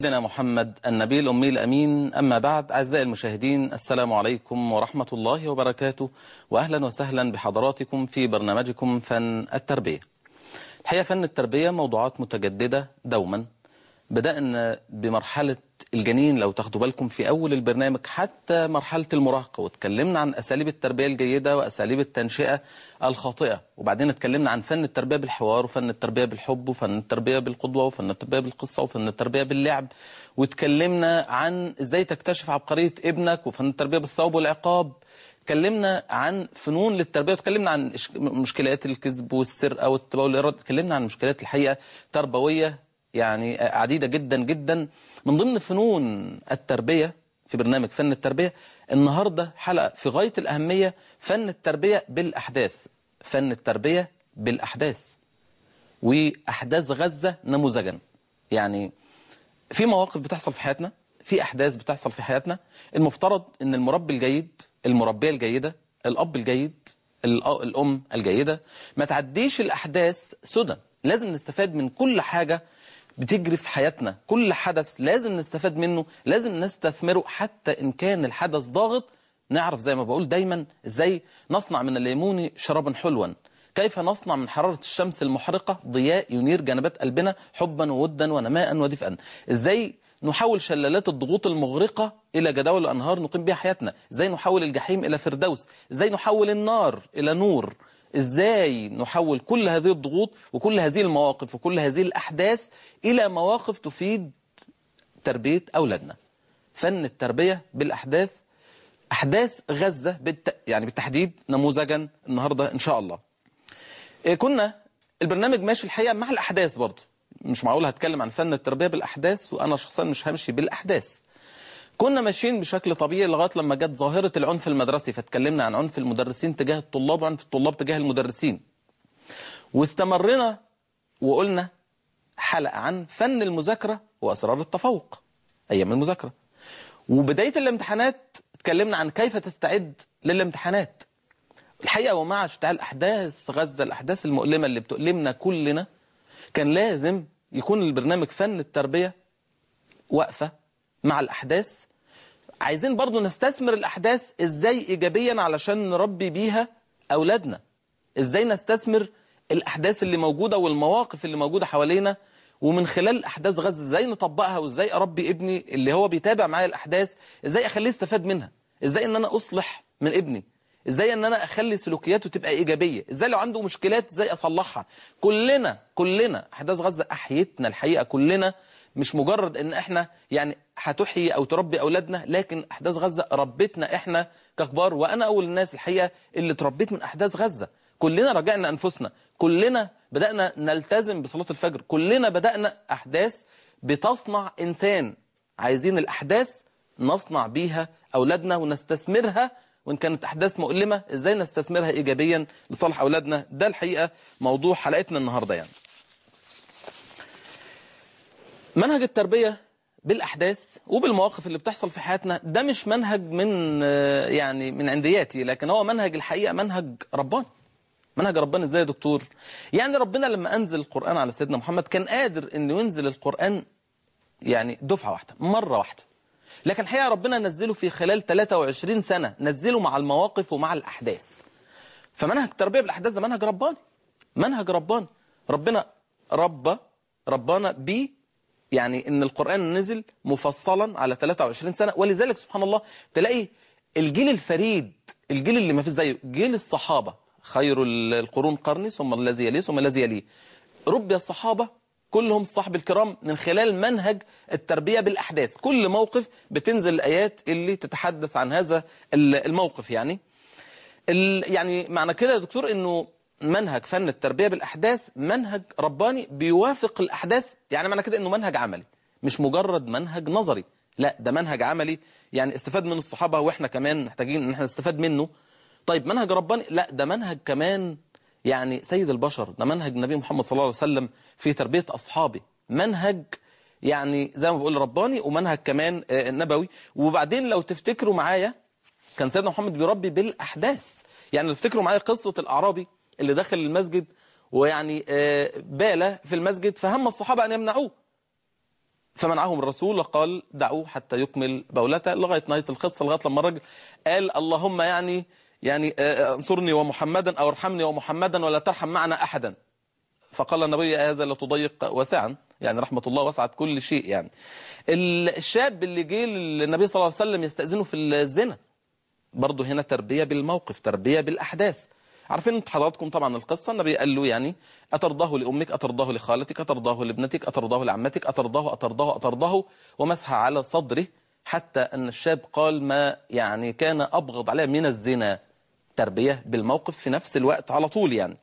سيدنا محمد النبي الأمي الأمين أما بعد أعزائي المشاهدين السلام عليكم ورحمة الله وبركاته وأهلا وسهلا بحضراتكم في برنامجكم فن التربية الحقيقة فن التربية موضوعات متجددة دوما بدأنا بمرحلة الجنين لو تاخدوا بالكم في أول البرنامج حتى مرحلة المراهقة واتكلمنا عن أساليب التربية الجيدة وأساليب التنشئة الخاطئة وبعدين اتكلمنا عن فن التربية بالحوار وفن التربية بالحب وفن التربية بالقدوة وفن التربية بالقصة وفن التربية باللعب واتكلمنا عن ازاي تكتشف عبقرية ابنك وفن التربية بالثواب والعقاب اتكلمنا عن فنون للتربية واتكلمنا عن مشكلات الكذب والسرقة والتباول والإرادة اتكلمنا عن مشكلات الحقيقة تربوية يعني عديدة جدا جدا من ضمن فنون التربية في برنامج فن التربية النهاردة حلقة في غاية الأهمية فن التربية بالأحداث فن التربية بالأحداث وأحداث غزة نموذجا يعني في مواقف بتحصل في حياتنا في أحداث بتحصل في حياتنا المفترض أن المربي الجيد المربية الجيدة الأب الجيد الأم الجيدة ما تعديش الأحداث سدى لازم نستفاد من كل حاجة بتجري في حياتنا كل حدث لازم نستفاد منه لازم نستثمره حتى إن كان الحدث ضاغط نعرف زي ما بقول دايما ازاي نصنع من الليمون شرابا حلوا كيف نصنع من حرارة الشمس المحرقة ضياء ينير جنبات قلبنا حبا وودا ونماء ودفئا ازاي نحول شلالات الضغوط المغرقة إلى جداول الأنهار نقيم بها حياتنا ازاي نحول الجحيم إلى فردوس ازاي نحول النار إلى نور ازاي نحول كل هذه الضغوط وكل هذه المواقف وكل هذه الأحداث إلى مواقف تفيد تربية أولادنا فن التربية بالأحداث أحداث غزة بالت... يعني بالتحديد نموذجا النهاردة إن شاء الله إيه كنا البرنامج ماشي الحقيقة مع الأحداث برضه مش معقول هتكلم عن فن التربية بالأحداث وأنا شخصيا مش همشي بالأحداث كنا ماشيين بشكل طبيعي لغاية لما جت ظاهرة العنف المدرسي فتكلمنا عن عنف المدرسين تجاه الطلاب وعنف الطلاب تجاه المدرسين واستمرنا وقلنا حلقة عن فن المذاكرة وأسرار التفوق أيام المذاكرة وبداية الامتحانات اتكلمنا عن كيف تستعد للامتحانات الحقيقة ومع اشتعال أحداث غزة الأحداث المؤلمة اللي بتؤلمنا كلنا كان لازم يكون البرنامج فن التربية وقفة مع الأحداث عايزين برضو نستثمر الأحداث إزاي إيجابيا علشان نربي بيها أولادنا إزاي نستثمر الأحداث اللي موجودة والمواقف اللي موجودة حوالينا ومن خلال أحداث غزة إزاي نطبقها وإزاي أربي ابني اللي هو بيتابع معايا الأحداث إزاي أخليه يستفاد منها إزاي أن أنا أصلح من ابني إزاي أن أنا أخلي سلوكياته تبقى إيجابية إزاي لو عنده مشكلات إزاي أصلحها كلنا كلنا أحداث غزة أحيتنا الحقيقة كلنا مش مجرد ان احنا يعني هتحيي او تربي اولادنا لكن احداث غزة ربتنا احنا ككبار وانا اول الناس الحقيقة اللي تربيت من احداث غزة كلنا رجعنا انفسنا كلنا بدأنا نلتزم بصلاة الفجر كلنا بدأنا احداث بتصنع انسان عايزين الاحداث نصنع بيها اولادنا ونستثمرها وإن كانت أحداث مؤلمة إزاي نستثمرها إيجابيا لصالح أولادنا ده الحقيقة موضوع حلقتنا النهاردة يعني منهج التربية بالأحداث وبالمواقف اللي بتحصل في حياتنا ده مش منهج من يعني من عندياتي لكن هو منهج الحقيقة منهج رباني منهج رباني ازاي يا دكتور يعني ربنا لما أنزل القرآن على سيدنا محمد كان قادر أنه ينزل القرآن يعني دفعة واحدة مرة واحدة لكن الحقيقة ربنا نزله في خلال 23 سنة نزله مع المواقف ومع الأحداث فمنهج التربية بالأحداث ده منهج رباني منهج رباني ربنا ربى ربنا بيه يعني ان القرآن نزل مفصلا على 23 سنة ولذلك سبحان الله تلاقي الجيل الفريد الجيل اللي ما فيش زيه جيل الصحابة خير القرون قرني ثم الذي يليه ثم الذي يليه ربي الصحابة كلهم الصحب الكرام من خلال منهج التربية بالأحداث كل موقف بتنزل الآيات اللي تتحدث عن هذا الموقف يعني يعني معنى كده يا دكتور انه منهج فن التربية بالأحداث منهج رباني بيوافق الأحداث يعني معنى كده أنه منهج عملي مش مجرد منهج نظري لا ده منهج عملي يعني استفاد من الصحابة وإحنا كمان محتاجين أن احنا نستفاد منه طيب منهج رباني لا ده منهج كمان يعني سيد البشر ده منهج النبي محمد صلى الله عليه وسلم في تربية أصحابه منهج يعني زي ما بقول رباني ومنهج كمان نبوي وبعدين لو تفتكروا معايا كان سيدنا محمد بيربي بالأحداث يعني لو تفتكروا معايا قصة الأعرابي اللي دخل المسجد ويعني بال في المسجد فهم الصحابة أن يمنعوه فمنعهم الرسول وقال دعوه حتى يكمل بولته لغاية نهاية القصة لغاية لما الرجل قال اللهم يعني يعني انصرني ومحمدا أو ارحمني ومحمدا ولا ترحم معنا أحدا فقال النبي هذا لا تضيق واسعا يعني رحمة الله وسعت كل شيء يعني الشاب اللي جه للنبي صلى الله عليه وسلم يستأذنه في الزنا برضه هنا تربية بالموقف تربية بالأحداث عارفين انت حضراتكم طبعا القصة النبي قال له يعني أترضاه لأمك أترضاه لخالتك أترضاه لابنتك أترضاه لعمتك أترضاه أترضاه أترضاه ومسح على صدره حتى أن الشاب قال ما يعني كان أبغض عليه من الزنا تربية بالموقف في نفس الوقت على طول يعني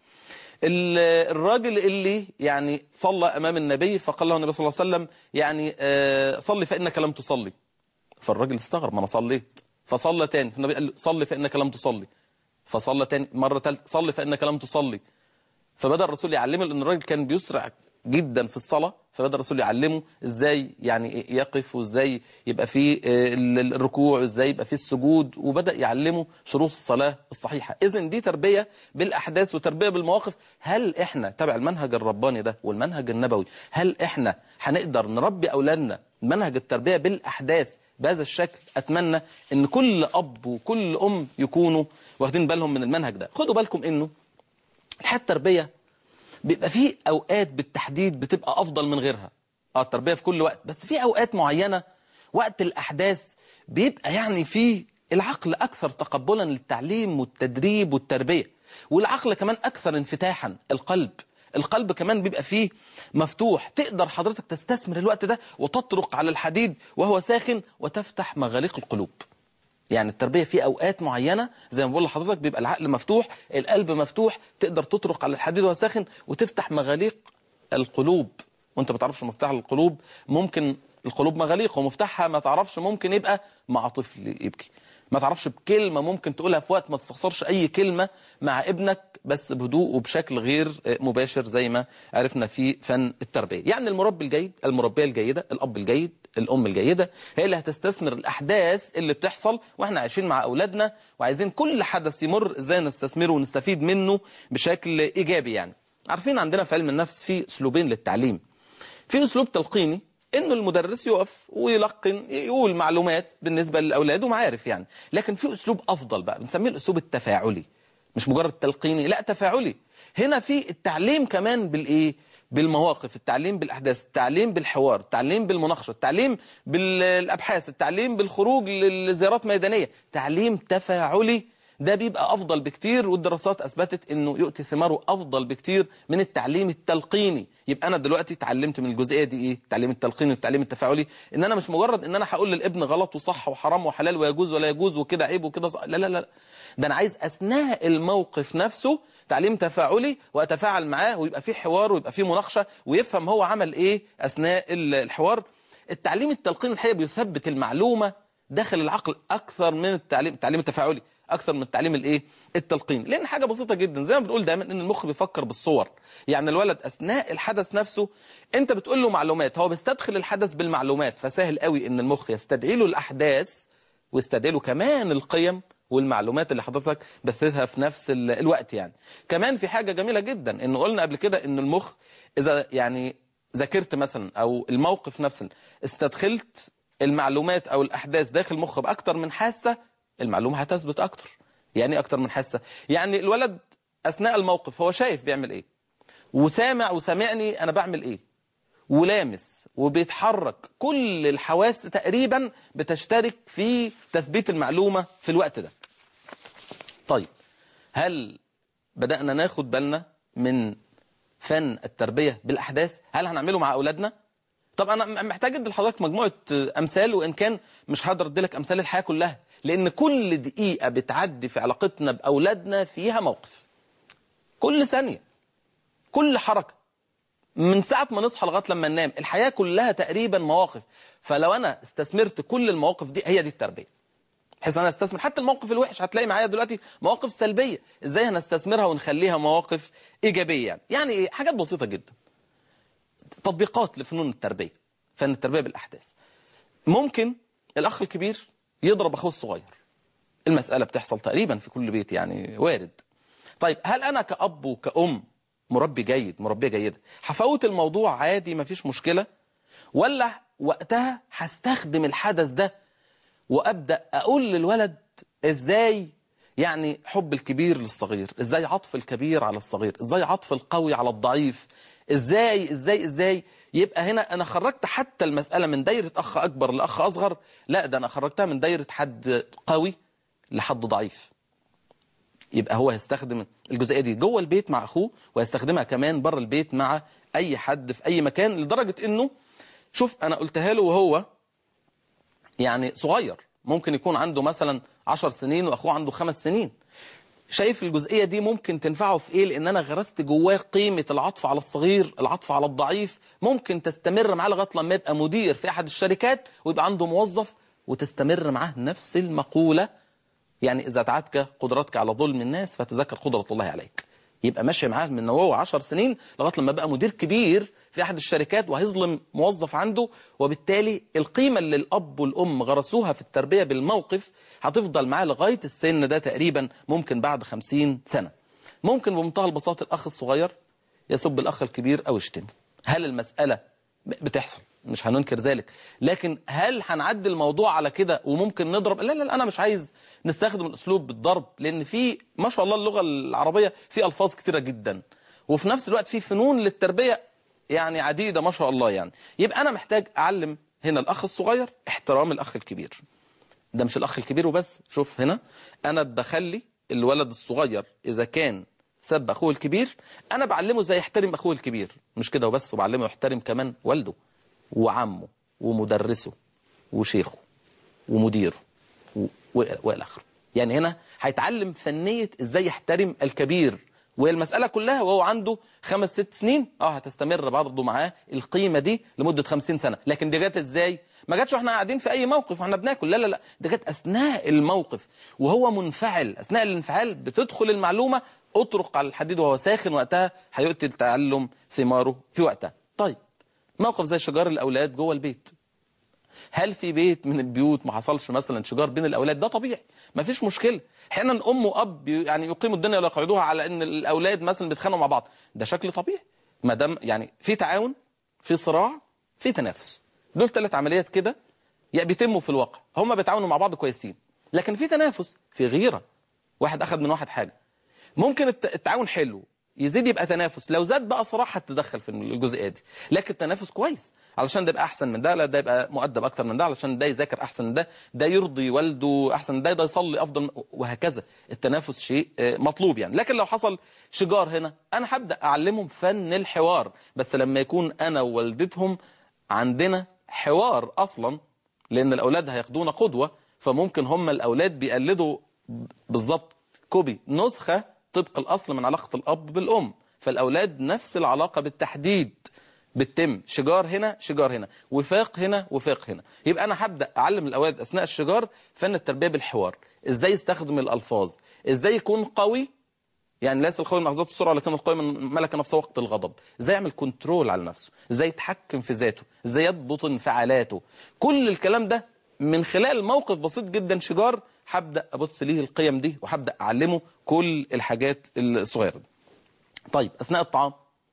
الراجل اللي يعني صلى أمام النبي فقال له النبي صلى الله عليه وسلم يعني صلي فإنك لم تصلي فالراجل استغرب ما أنا صليت فصلى تاني فالنبي قال له صلي فإنك لم تصلي فصلى تاني مرة ثالثه صلي فإنك لم تصلي فبدأ الرسول يعلمه لأن الراجل كان بيسرع جدا في الصلاة فبدأ الرسول يعلمه ازاي يعني يقف وازاي يبقى فيه الركوع وازاي يبقى فيه السجود وبدأ يعلمه شروط الصلاة الصحيحة اذا دي تربية بالأحداث وتربية بالمواقف هل احنا تبع المنهج الرباني ده والمنهج النبوي هل احنا هنقدر نربي أولادنا منهج التربية بالأحداث بهذا الشكل أتمنى أن كل أب وكل أم يكونوا واخدين بالهم من المنهج ده خدوا بالكم أنه الحياة التربية بيبقى في أوقات بالتحديد بتبقى أفضل من غيرها اه التربية في كل وقت بس في أوقات معينة وقت الأحداث بيبقى يعني في العقل أكثر تقبلا للتعليم والتدريب والتربية والعقل كمان أكثر انفتاحا القلب القلب كمان بيبقى فيه مفتوح تقدر حضرتك تستثمر الوقت ده وتطرق على الحديد وهو ساخن وتفتح مغاليق القلوب يعني التربية في أوقات معينة زي ما بقول لحضرتك بيبقى العقل مفتوح القلب مفتوح تقدر تطرق على الحديد وهو ساخن وتفتح مغاليق القلوب وانت ما تعرفش مفتاح القلوب ممكن القلوب مغاليق ومفتاحها ما تعرفش ممكن يبقى مع طفل يبكي ما تعرفش بكلمة ممكن تقولها في وقت ما تستخسرش أي كلمة مع ابنك بس بهدوء وبشكل غير مباشر زي ما عرفنا في فن التربية يعني المربي الجيد المربية الجيدة الأب الجيد الأم الجيدة هي اللي هتستثمر الأحداث اللي بتحصل وإحنا عايشين مع أولادنا وعايزين كل حدث يمر إزاي نستثمره ونستفيد منه بشكل إيجابي يعني عارفين عندنا في علم النفس في أسلوبين للتعليم في أسلوب تلقيني انه المدرس يقف ويلقن يقول معلومات بالنسبة للأولاد ومعارف يعني لكن في أسلوب أفضل بقى بنسميه الأسلوب التفاعلي مش مجرد تلقيني لا تفاعلي هنا في التعليم كمان بالإيه بالمواقف التعليم بالأحداث التعليم بالحوار التعليم بالمناقشة التعليم بالأبحاث التعليم بالخروج لزيارات ميدانية تعليم تفاعلي ده بيبقى أفضل بكتير والدراسات أثبتت أنه يؤتي ثماره أفضل بكتير من التعليم التلقيني يبقى أنا دلوقتي اتعلمت من الجزئية دي إيه التعليم التلقيني والتعليم التفاعلي إن أنا مش مجرد إن أنا هقول للابن غلط وصح وحرام وحلال ويجوز ولا يجوز وكده عيب وكده صح. لا لا لا ده أنا عايز أثناء الموقف نفسه تعليم تفاعلي وأتفاعل معاه ويبقى فيه حوار ويبقى فيه مناقشة ويفهم هو عمل إيه أثناء الحوار التعليم التلقيني الحقيقة بيثبت المعلومة داخل العقل أكثر من التعليم التعليم التفاعلي اكثر من التعليم الايه التلقين لان حاجه بسيطه جدا زي ما بنقول دايما ان المخ بيفكر بالصور يعني الولد اثناء الحدث نفسه انت بتقول له معلومات هو بيستدخل الحدث بالمعلومات فسهل قوي ان المخ يستدعي له الاحداث ويستدعي له كمان القيم والمعلومات اللي حضرتك بثتها في نفس الوقت يعني كمان في حاجه جميله جدا ان قلنا قبل كده ان المخ اذا يعني ذاكرت مثلا او الموقف نفسه استدخلت المعلومات او الاحداث داخل المخ باكتر من حاسه المعلومة هتثبت أكتر يعني أكتر من حاسة يعني الولد أثناء الموقف هو شايف بيعمل إيه وسامع وسامعني أنا بعمل إيه ولامس وبيتحرك كل الحواس تقريبا بتشترك في تثبيت المعلومة في الوقت ده طيب هل بدأنا ناخد بالنا من فن التربية بالأحداث هل هنعمله مع أولادنا طب أنا محتاج أدي لحضرتك مجموعة أمثال وإن كان مش هقدر أدي لك أمثال الحياة كلها لأن كل دقيقة بتعدي في علاقتنا بأولادنا فيها موقف كل ثانية كل حركة من ساعة ما نصحى لغاية لما ننام الحياة كلها تقريبا مواقف فلو أنا استثمرت كل المواقف دي هي دي التربية بحيث أنا استثمر حتى الموقف الوحش هتلاقي معايا دلوقتي مواقف سلبية إزاي هنستثمرها ونخليها مواقف إيجابية يعني يعني إيه؟ حاجات بسيطة جدا تطبيقات لفنون التربية فن التربية بالأحداث ممكن الأخ الكبير يضرب أخوه الصغير المسألة بتحصل تقريبا في كل بيت يعني وارد طيب هل أنا كأب وكأم مربي جيد مربية جيدة هفوت الموضوع عادي مفيش مشكلة ولا وقتها هستخدم الحدث ده وأبدأ أقول للولد إزاي يعني حب الكبير للصغير إزاي عطف الكبير على الصغير إزاي عطف القوي على الضعيف إزاي إزاي إزاي يبقى هنا أنا خرجت حتى المسألة من دايرة أخ أكبر لأخ أصغر لا ده أنا خرجتها من دايرة حد قوي لحد ضعيف يبقى هو هيستخدم الجزئية دي جوه البيت مع أخوه ويستخدمها كمان بره البيت مع أي حد في أي مكان لدرجة أنه شوف أنا قلتها له وهو يعني صغير ممكن يكون عنده مثلا عشر سنين وأخوه عنده خمس سنين شايف الجزئية دي ممكن تنفعه في إيه لأن أنا غرست جواه قيمة العطف على الصغير العطف على الضعيف ممكن تستمر معاه لغاية لما يبقى مدير في أحد الشركات ويبقى عنده موظف وتستمر معاه نفس المقولة يعني إذا تعتك قدرتك على ظلم الناس فتذكر قدرة الله عليك يبقى ماشي معاه من وهو 10 سنين لغايه لما بقى مدير كبير في احد الشركات وهيظلم موظف عنده وبالتالي القيمه اللي الاب والام غرسوها في التربيه بالموقف هتفضل معاه لغايه السن ده تقريبا ممكن بعد 50 سنه ممكن بمنتهى البساطه الاخ الصغير يسب الاخ الكبير او يشتمه هل المساله بتحصل مش هننكر ذلك لكن هل هنعدي الموضوع على كده وممكن نضرب لا لا لا انا مش عايز نستخدم الاسلوب بالضرب لان في ما شاء الله اللغه العربيه في الفاظ كتيره جدا وفي نفس الوقت في فنون للتربيه يعني عديده ما شاء الله يعني يبقى انا محتاج اعلم هنا الاخ الصغير احترام الاخ الكبير ده مش الاخ الكبير وبس شوف هنا انا بخلي الولد الصغير اذا كان سب اخوه الكبير انا بعلمه ازاي يحترم اخوه الكبير مش كده وبس وبعلمه يحترم كمان والده وعمه ومدرسه وشيخه ومديره والى اخره يعني هنا هيتعلم فنيه ازاي يحترم الكبير وهي المسألة كلها وهو عنده خمس ست سنين اه هتستمر برضه معاه القيمة دي لمدة خمسين سنة لكن دي جت ازاي ما جاتش واحنا قاعدين في اي موقف واحنا بناكل لا لا لا دي جت اثناء الموقف وهو منفعل اثناء الانفعال بتدخل المعلومة اطرق على الحديد وهو ساخن وقتها هيؤتي التعلم ثماره في وقتها طيب موقف زي شجار الأولاد جوه البيت هل في بيت من البيوت ما حصلش مثلا شجار بين الأولاد ده طبيعي ما فيش مشكلة احيانا أم وأب يعني يقيموا الدنيا ولا يقعدوها على أن الأولاد مثلا بيتخانقوا مع بعض ده شكل طبيعي ما دام يعني في تعاون في صراع في تنافس دول ثلاث عمليات كده يعني بيتموا في الواقع هم بيتعاونوا مع بعض كويسين لكن في تنافس في غيرة واحد أخذ من واحد حاجة ممكن التعاون حلو يزيد يبقى تنافس لو زاد بقى صراحة هتتدخل في الجزئية دي لكن التنافس كويس علشان ده يبقى أحسن من ده لا ده يبقى مؤدب أكتر من ده علشان ده يذاكر أحسن من ده ده يرضي والده أحسن من ده ده يصلي أفضل وهكذا التنافس شيء مطلوب يعني لكن لو حصل شجار هنا أنا هبدأ أعلمهم فن الحوار بس لما يكون أنا ووالدتهم عندنا حوار أصلا لأن الأولاد هياخدونا قدوة فممكن هم الأولاد بيقلدوا بالظبط كوبي نسخة طبق الأصل من علاقة الأب بالأم فالأولاد نفس العلاقة بالتحديد بتتم شجار هنا شجار هنا وفاق هنا وفاق هنا يبقى أنا هبدأ أعلم الأولاد أثناء الشجار فن التربية بالحوار إزاي يستخدم الألفاظ إزاي يكون قوي يعني ليس القوي من لحظات السرعة لكن القوي من ملك نفسه وقت الغضب ازاي يعمل كنترول على نفسه ازاي يتحكم في ذاته ازاي يضبط انفعالاته كل الكلام ده من خلال موقف بسيط جدا شجار هبدأ أبص ليه القيم دي وهبدأ أعلمه كل الحاجات الصغيرة دي طيب أثناء الطعام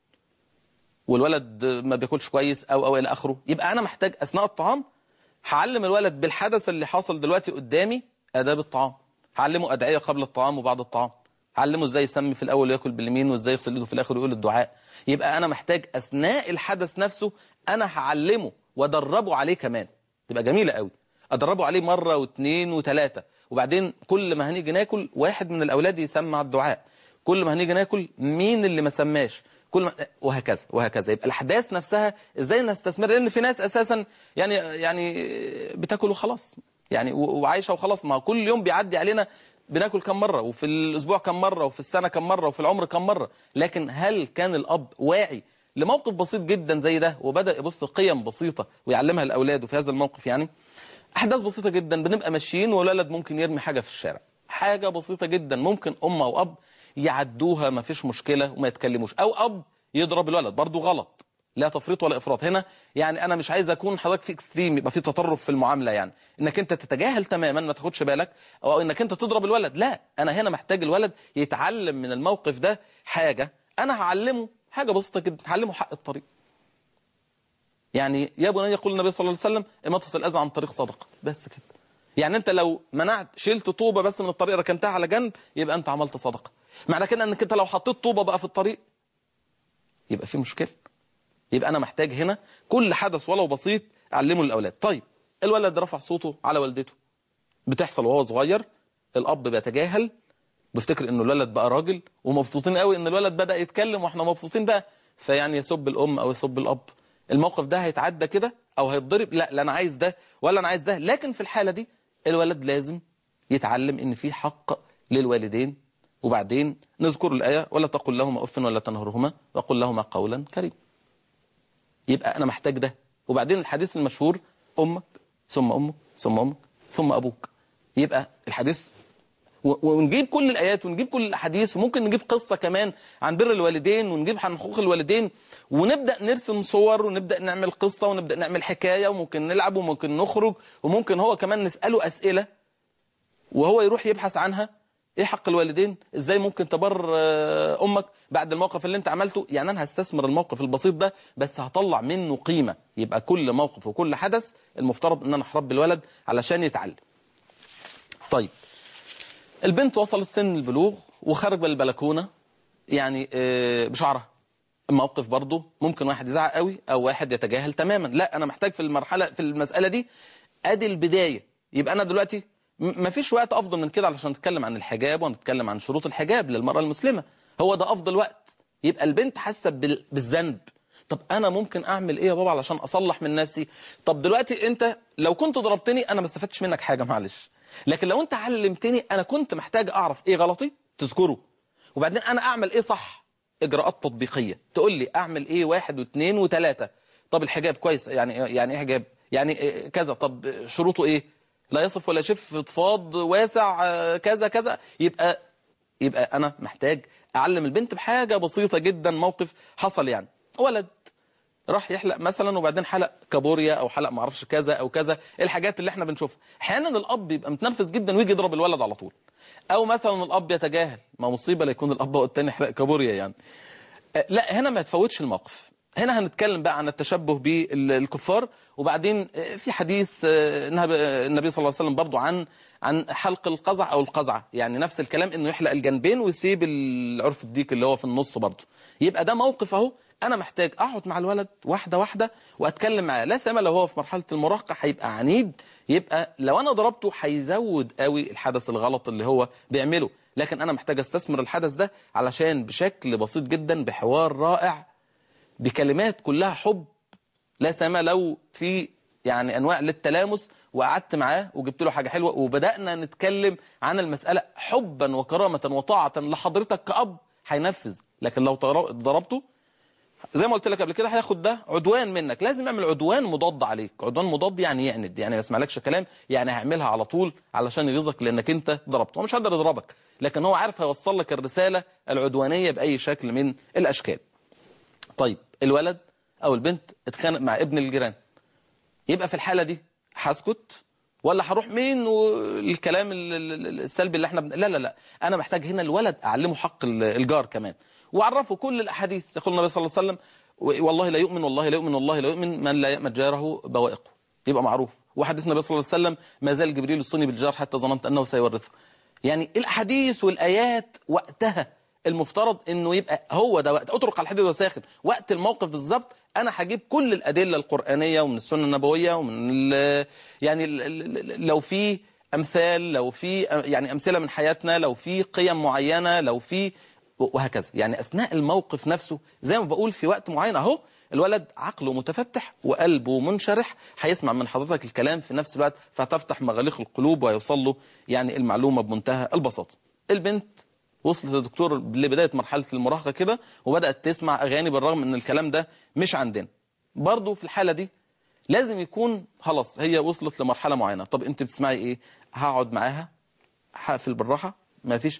والولد ما بياكلش كويس أو أو إلى آخره يبقى أنا محتاج أثناء الطعام هعلم الولد بالحدث اللي حصل دلوقتي قدامي آداب الطعام هعلمه أدعية قبل الطعام وبعد الطعام هعلمه ازاي يسمي في الأول وياكل باليمين وازاي يغسل ايده في الآخر ويقول الدعاء يبقى أنا محتاج أثناء الحدث نفسه أنا هعلمه وادربه عليه كمان تبقى جميلة قوي أدربه عليه مرة واثنين وثلاثة وبعدين كل ما هنيجي ناكل واحد من الأولاد يسمع الدعاء كل ما هنيجي ناكل مين اللي ما سماش كل ما وهكذا وهكذا يبقى الأحداث نفسها إزاي نستثمر لأن في ناس أساسا يعني يعني بتاكل وخلاص يعني وعايشة وخلاص ما كل يوم بيعدي علينا بناكل كم مرة وفي الأسبوع كم مرة وفي السنة كم مرة وفي العمر كم مرة لكن هل كان الأب واعي لموقف بسيط جدا زي ده وبدأ يبص قيم بسيطة ويعلمها لأولاده في هذا الموقف يعني أحداث بسيطة جدا بنبقى ماشيين والولد ممكن يرمي حاجة في الشارع حاجة بسيطة جدا ممكن أم أو أب يعدوها ما فيش مشكلة وما يتكلموش أو أب يضرب الولد برضو غلط لا تفريط ولا إفراط هنا يعني أنا مش عايز أكون حضرتك في اكستريم يبقى في تطرف في المعاملة يعني إنك أنت تتجاهل تماما ما تاخدش بالك أو إنك أنت تضرب الولد لا أنا هنا محتاج الولد يتعلم من الموقف ده حاجة أنا هعلمه حاجة بسيطة جدا هعلمه حق الطريق يعني يا بني يقول النبي صلى الله عليه وسلم اماطه الاذى عن طريق صدقه بس كده يعني انت لو منعت شلت طوبه بس من الطريق ركنتها على جنب يبقى انت عملت صدقه معنى كده انك انت لو حطيت طوبه بقى في الطريق يبقى في مشكله يبقى انا محتاج هنا كل حدث ولو بسيط اعلمه للاولاد طيب الولد رفع صوته على والدته بتحصل وهو صغير الاب بيتجاهل بيفتكر انه الولد بقى راجل ومبسوطين قوي ان الولد بدا يتكلم واحنا مبسوطين بقى فيعني يسب الام او يسب الاب الموقف ده هيتعدى كده او هيتضرب لا لا انا عايز ده ولا انا عايز ده لكن في الحاله دي الولد لازم يتعلم ان في حق للوالدين وبعدين نذكر الايه ولا تقل لهما اف ولا تنهرهما وقل لهما قولا كريما يبقى انا محتاج ده وبعدين الحديث المشهور امك ثم امك ثم امك ثم ابوك يبقى الحديث ونجيب كل الآيات ونجيب كل الأحاديث وممكن نجيب قصة كمان عن بر الوالدين ونجيب عن حقوق الوالدين ونبدأ نرسم صور ونبدأ نعمل قصة ونبدأ نعمل حكاية وممكن نلعب وممكن نخرج وممكن هو كمان نسأله أسئلة وهو يروح يبحث عنها ايه حق الوالدين ازاي ممكن تبر امك بعد الموقف اللي انت عملته يعني انا هستثمر الموقف البسيط ده بس هطلع منه قيمة يبقى كل موقف وكل حدث المفترض ان انا احرب الولد علشان يتعلم طيب البنت وصلت سن البلوغ وخرج من البلكونه يعني بشعرها موقف برضه ممكن واحد يزعق قوي او واحد يتجاهل تماما لا انا محتاج في المرحله في المساله دي ادي البدايه يبقى انا دلوقتي ما فيش وقت افضل من كده علشان نتكلم عن الحجاب ونتكلم عن شروط الحجاب للمراه المسلمه هو ده افضل وقت يبقى البنت حاسه بالذنب طب انا ممكن اعمل ايه يا بابا علشان اصلح من نفسي طب دلوقتي انت لو كنت ضربتني انا ما استفدتش منك حاجه معلش لكن لو انت علمتني انا كنت محتاج اعرف ايه غلطي تذكره وبعدين انا اعمل ايه صح اجراءات تطبيقيه تقول لي اعمل ايه واحد واثنين وثلاثه طب الحجاب كويس يعني يعني ايه حجاب يعني إيه كذا طب شروطه ايه لا يصف ولا يشف فضفاض واسع كذا كذا يبقى يبقى انا محتاج اعلم البنت بحاجه بسيطه جدا موقف حصل يعني ولد راح يحلق مثلا وبعدين حلق كابوريا او حلق ما اعرفش كذا او كذا الحاجات اللي احنا بنشوفها احيانا الاب بيبقى متنرفز جدا ويجي يضرب الولد على طول او مثلا الاب يتجاهل ما مصيبه لا يكون الاب هو الثاني حلق كابوريا يعني لا هنا ما تفوتش الموقف هنا هنتكلم بقى عن التشبه بالكفار وبعدين في حديث النبي صلى الله عليه وسلم برضو عن عن حلق القزع او القزعه يعني نفس الكلام انه يحلق الجنبين ويسيب العرف الديك اللي هو في النص برضو يبقى ده موقف اهو انا محتاج اقعد مع الولد واحده واحده واتكلم معاه لا سيما لو هو في مرحله المراهقه هيبقى عنيد يبقى لو انا ضربته هيزود قوي الحدث الغلط اللي هو بيعمله لكن انا محتاج استثمر الحدث ده علشان بشكل بسيط جدا بحوار رائع بكلمات كلها حب لا سيما لو في يعني انواع للتلامس وقعدت معاه وجبت له حاجه حلوه وبدانا نتكلم عن المساله حبا وكرامه وطاعه لحضرتك كاب هينفذ لكن لو ضربته زي ما قلت لك قبل كده هياخد ده عدوان منك لازم يعمل عدوان مضاد عليك عدوان مضاد يعني يعند يعني ما يسمعلكش كلام يعني هيعملها على طول علشان يغيظك لانك انت ضربته هو مش هيقدر يضربك لكن هو عارف هيوصل لك الرساله العدوانيه باي شكل من الاشكال طيب الولد او البنت اتخانق مع ابن الجيران يبقى في الحاله دي هسكت ولا هروح مين والكلام السلبي اللي احنا بن... لا لا لا انا محتاج هنا الولد اعلمه حق الجار كمان وعرفه كل الاحاديث يقول النبي صلى الله عليه وسلم والله لا يؤمن والله لا يؤمن والله لا يؤمن من لا يأمن جاره بوائقه يبقى معروف وحديث النبي صلى الله عليه وسلم ما زال جبريل يصني بالجار حتى ظننت انه سيورثه يعني الاحاديث والايات وقتها المفترض انه يبقى هو ده وقت اطرق على الحديد وساخن وقت الموقف بالظبط انا هجيب كل الادله القرانيه ومن السنه النبويه ومن ال يعني ال لو في امثال لو في يعني امثله من حياتنا لو في قيم معينه لو في وهكذا يعني اثناء الموقف نفسه زي ما بقول في وقت معين اهو الولد عقله متفتح وقلبه منشرح هيسمع من حضرتك الكلام في نفس الوقت فتفتح مغاليق القلوب ويوصل له يعني المعلومه بمنتهى البساطه البنت وصلت للدكتور لبداية مرحلة المراهقة كده وبدأت تسمع أغاني بالرغم أن الكلام ده مش عندنا برضو في الحالة دي لازم يكون خلاص هي وصلت لمرحلة معينة طب أنت بتسمعي إيه هقعد معاها هقفل بالراحة ما فيش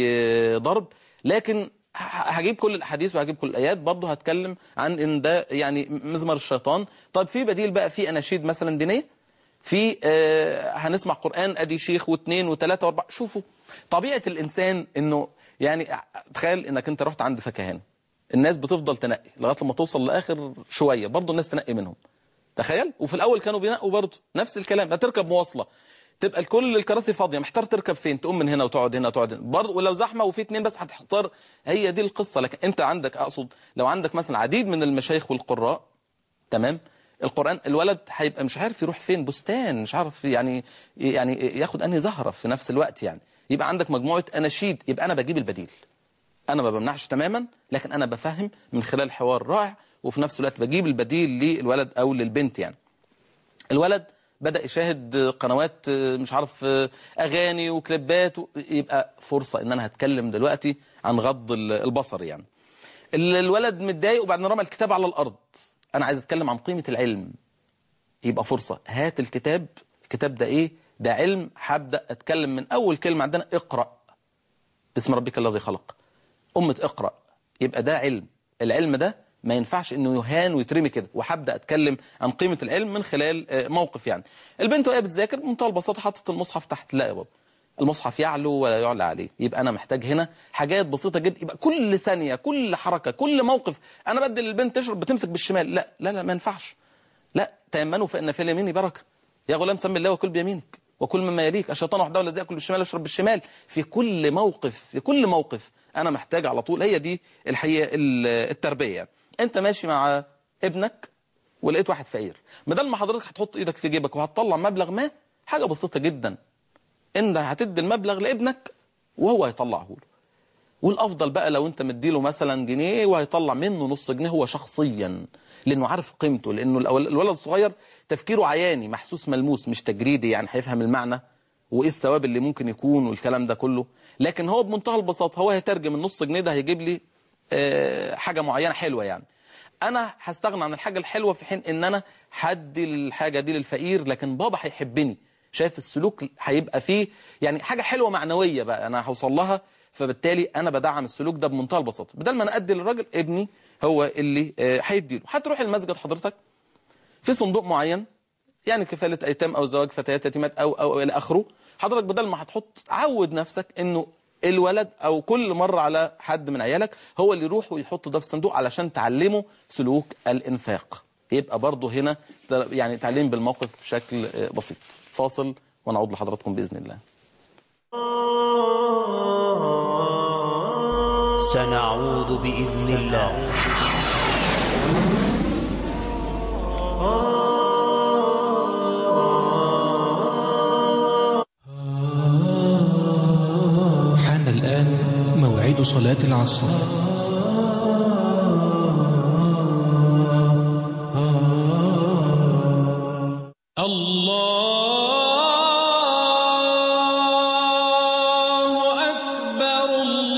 أي ضرب لكن هجيب كل الأحاديث وهجيب كل الآيات برضو هتكلم عن إن ده يعني مزمر الشيطان طب في بديل بقى في أناشيد مثلا دينية في آه هنسمع قرآن أدي شيخ واثنين وثلاثة واربعة شوفوا طبيعة الإنسان إنه يعني تخيل إنك أنت رحت عند فكهاني الناس بتفضل تنقي لغاية لما توصل لآخر شوية برضه الناس تنقي منهم تخيل وفي الاول كانوا بينقوا برضه نفس الكلام هتركب مواصله تبقى كل الكراسي فاضيه محتار تركب فين تقوم من هنا وتقعد هنا وتقعد هنا برضه ولو زحمه وفي اتنين بس هتختار هي دي القصه لكن انت عندك اقصد لو عندك مثلا عديد من المشايخ والقراء تمام القرآن الولد هيبقى مش عارف يروح فين بستان مش عارف يعني يعني ياخد انهي زهرة في نفس الوقت يعني يبقى عندك مجموعة أناشيد يبقى أنا بجيب البديل أنا ما بمنعش تماما لكن أنا بفهم من خلال حوار رائع وفي نفس الوقت بجيب البديل للولد أو للبنت يعني الولد بدأ يشاهد قنوات مش عارف أغاني وكليبات يبقى فرصة إن أنا هتكلم دلوقتي عن غض البصر يعني الولد متضايق وبعدين رمى الكتاب على الأرض أنا عايز أتكلم عن قيمة العلم يبقى فرصة هات الكتاب الكتاب ده إيه ده علم هبدأ أتكلم من أول كلمة عندنا اقرأ باسم ربك الذي خلق أمة اقرأ يبقى ده علم العلم ده ما ينفعش انه يهان ويترمي كده وهبدا اتكلم عن قيمه العلم من خلال موقف يعني البنت وهي بتذاكر بمنتهى البساطه حطت المصحف تحت لا يا بابا المصحف يعلو ولا يعلى عليه يبقى انا محتاج هنا حاجات بسيطه جدا يبقى كل ثانيه كل حركه كل موقف انا بدل البنت تشرب بتمسك بالشمال لا لا لا ما ينفعش لا تيمنوا فان في اليمين بركه يا غلام سم الله وكل بيمينك وكل مما يليك الشيطان وحده الذي ياكل بالشمال يشرب بالشمال في كل موقف في كل موقف انا محتاج على طول هي دي الحقيقه التربيه يعني. انت ماشي مع ابنك ولقيت واحد فقير بدل ما حضرتك هتحط ايدك في جيبك وهتطلع مبلغ ما حاجه بسيطه جدا انت هتدي المبلغ لابنك وهو هيطلعه له والافضل بقى لو انت مديله مثلا جنيه وهيطلع منه نص جنيه هو شخصيا لانه عارف قيمته لانه الولد الصغير تفكيره عياني محسوس ملموس مش تجريدي يعني هيفهم المعنى وايه الثواب اللي ممكن يكون والكلام ده كله لكن هو بمنتهى البساطه هو هيترجم النص جنيه ده هيجيب لي حاجة معينة حلوة يعني أنا هستغنى عن الحاجة الحلوة في حين إن أنا هدي الحاجة دي للفقير لكن بابا هيحبني شايف السلوك هيبقى فيه يعني حاجة حلوة معنوية بقى أنا هوصل لها فبالتالي أنا بدعم السلوك ده بمنتهى البساطة بدل ما أنا أدي للراجل ابني هو اللي هيديله هتروح المسجد حضرتك في صندوق معين يعني كفالة أيتام أو زواج فتيات يتيمات أو أو إلى آخره حضرتك بدل ما هتحط عود نفسك إنه الولد او كل مرة على حد من عيالك هو اللي يروح ويحط ده في الصندوق علشان تعلمه سلوك الانفاق يبقى برضه هنا يعني تعليم بالموقف بشكل بسيط فاصل ونعود لحضراتكم بإذن الله سنعود بإذن الله حان الآن موعد صلاة العصر الله أكبر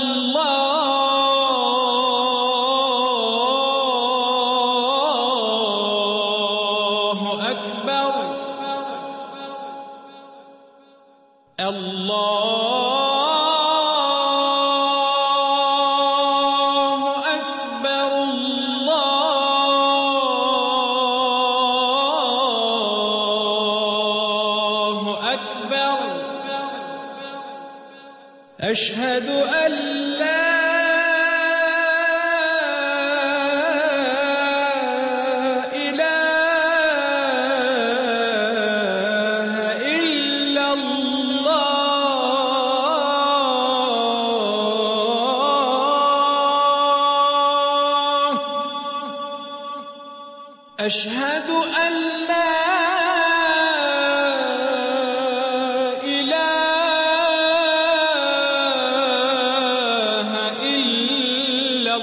الله أكبر الله أكبر الله أكبر أشهد أن لا إله إلا الله أشهد أن لا إله إلا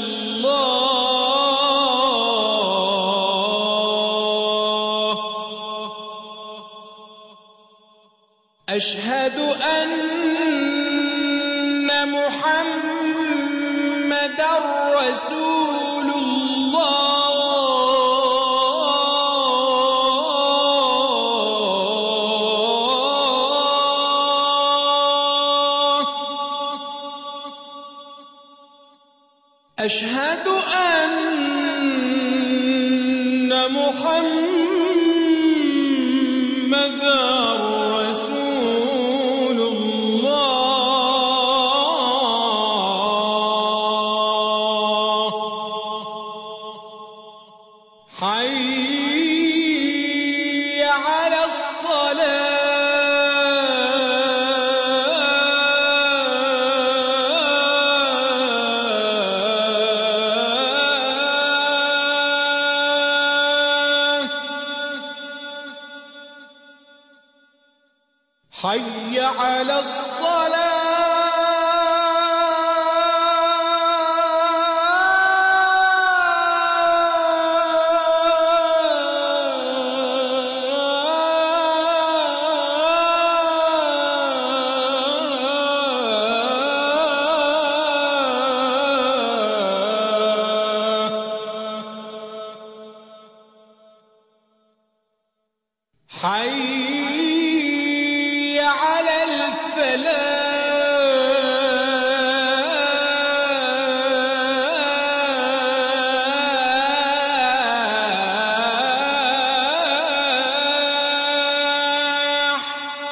الله أشهد أن محمد رسول الله أشهد أن محمد رسول الله حي حي على الصلاة حي على الفلاح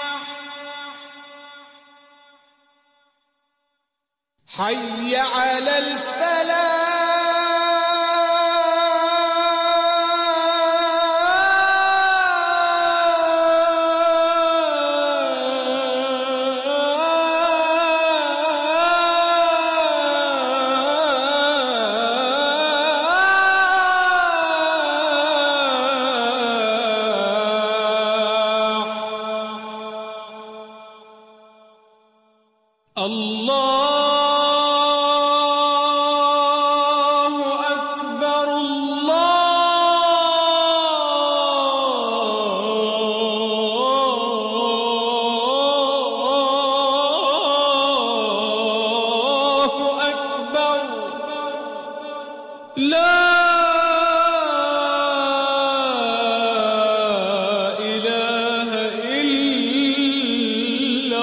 حي على الفلاح الله أكبر الله أكبر لا إله إلا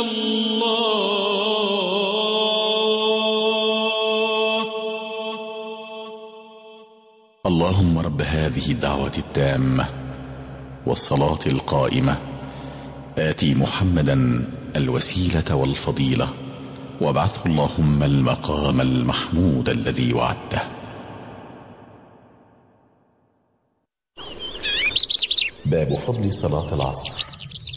الله اللهم رب هذه الدعوة التامة والصلاة القائمة آتي محمدا الوسيلة والفضيلة وابعثه اللهم المقام المحمود الذي وعدته باب فضل صلاة العصر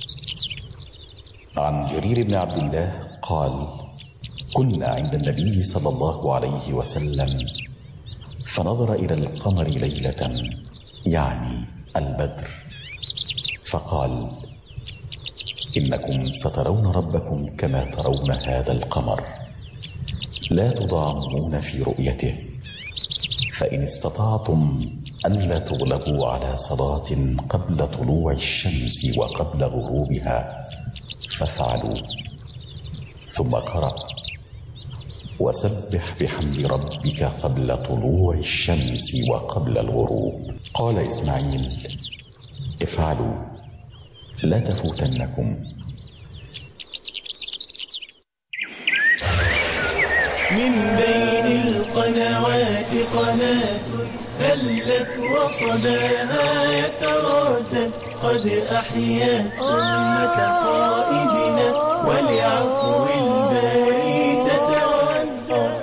عن جرير بن عبد الله قال كنا عند النبي صلى الله عليه وسلم فنظر إلى القمر ليلة يعني البدر فقال إنكم سترون ربكم كما ترون هذا القمر لا تضامون في رؤيته فإن استطعتم ألا تغلبوا على صلاة قبل طلوع الشمس وقبل غروبها فافعلوا ثم قرأ وسبح بحمد ربك قبل طلوع الشمس وقبل الغروب قال إسماعيل افعلوا لا تفوتنكم من بين القنوات قناة هلت وصداها يتردد قد أحيت سنة قائدنا ولعفو الباري تتودد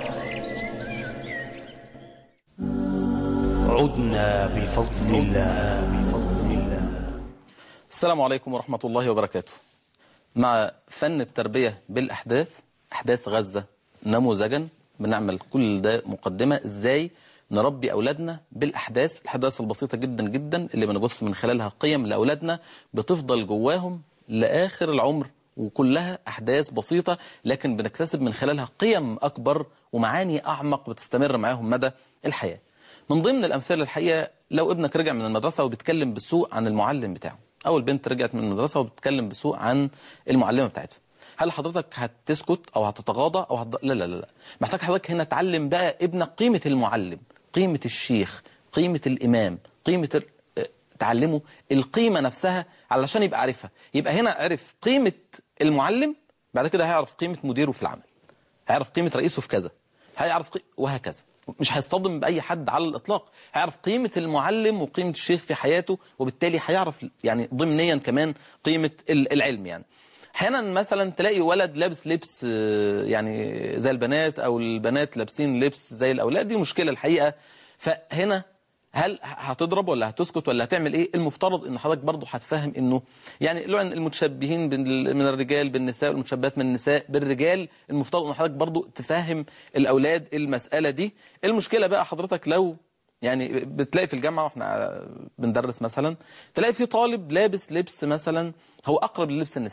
عدنا بفضل الله بفضل الله السلام عليكم ورحمة الله وبركاته مع فن التربية بالأحداث أحداث غزة نموذجا بنعمل كل ده مقدمة إزاي نربي أولادنا بالأحداث الأحداث البسيطة جدا جدا اللي بنبص من خلالها قيم لأولادنا بتفضل جواهم لآخر العمر وكلها أحداث بسيطة لكن بنكتسب من خلالها قيم أكبر ومعاني أعمق بتستمر معاهم مدى الحياة من ضمن الأمثلة الحقيقة لو ابنك رجع من المدرسة وبيتكلم بسوء عن المعلم بتاعه أو البنت رجعت من المدرسة وبتتكلم بسوء عن المعلمة بتاعتها هل حضرتك هتسكت أو هتتغاضى أو هت... لا لا لا لا محتاج حضرتك هنا تعلم بقى ابنك قيمة المعلم قيمة الشيخ قيمة الإمام قيمة ال... اه، تعلمه القيمة نفسها علشان يبقى عارفها يبقى هنا عرف قيمة المعلم بعد كده هيعرف قيمة مديره في العمل هيعرف قيمة رئيسه في كذا هيعرف قي... وهكذا مش هيصطدم بأي حد على الإطلاق هيعرف قيمة المعلم وقيمة الشيخ في حياته وبالتالي هيعرف يعني ضمنيا كمان قيمة ال- العلم يعني احيانا مثلا تلاقي ولد لابس لبس آه، يعني زي البنات او البنات لابسين لبس زي الاولاد دي مشكلة الحقيقة فهنا هل هتضرب ولا هتسكت ولا هتعمل ايه المفترض ان حضرتك برضه هتفهم انه يعني لعن المتشبهين بال- من الرجال بالنساء والمتشبهات من النساء بالرجال المفترض ان حضرتك برضه تفهم الاولاد المسألة دي المشكلة بقى حضرتك لو يعني بتلاقي في الجامعة واحنا بندرس مثلا تلاقي في طالب لابس لبس مثلا هو اقرب للبس النساء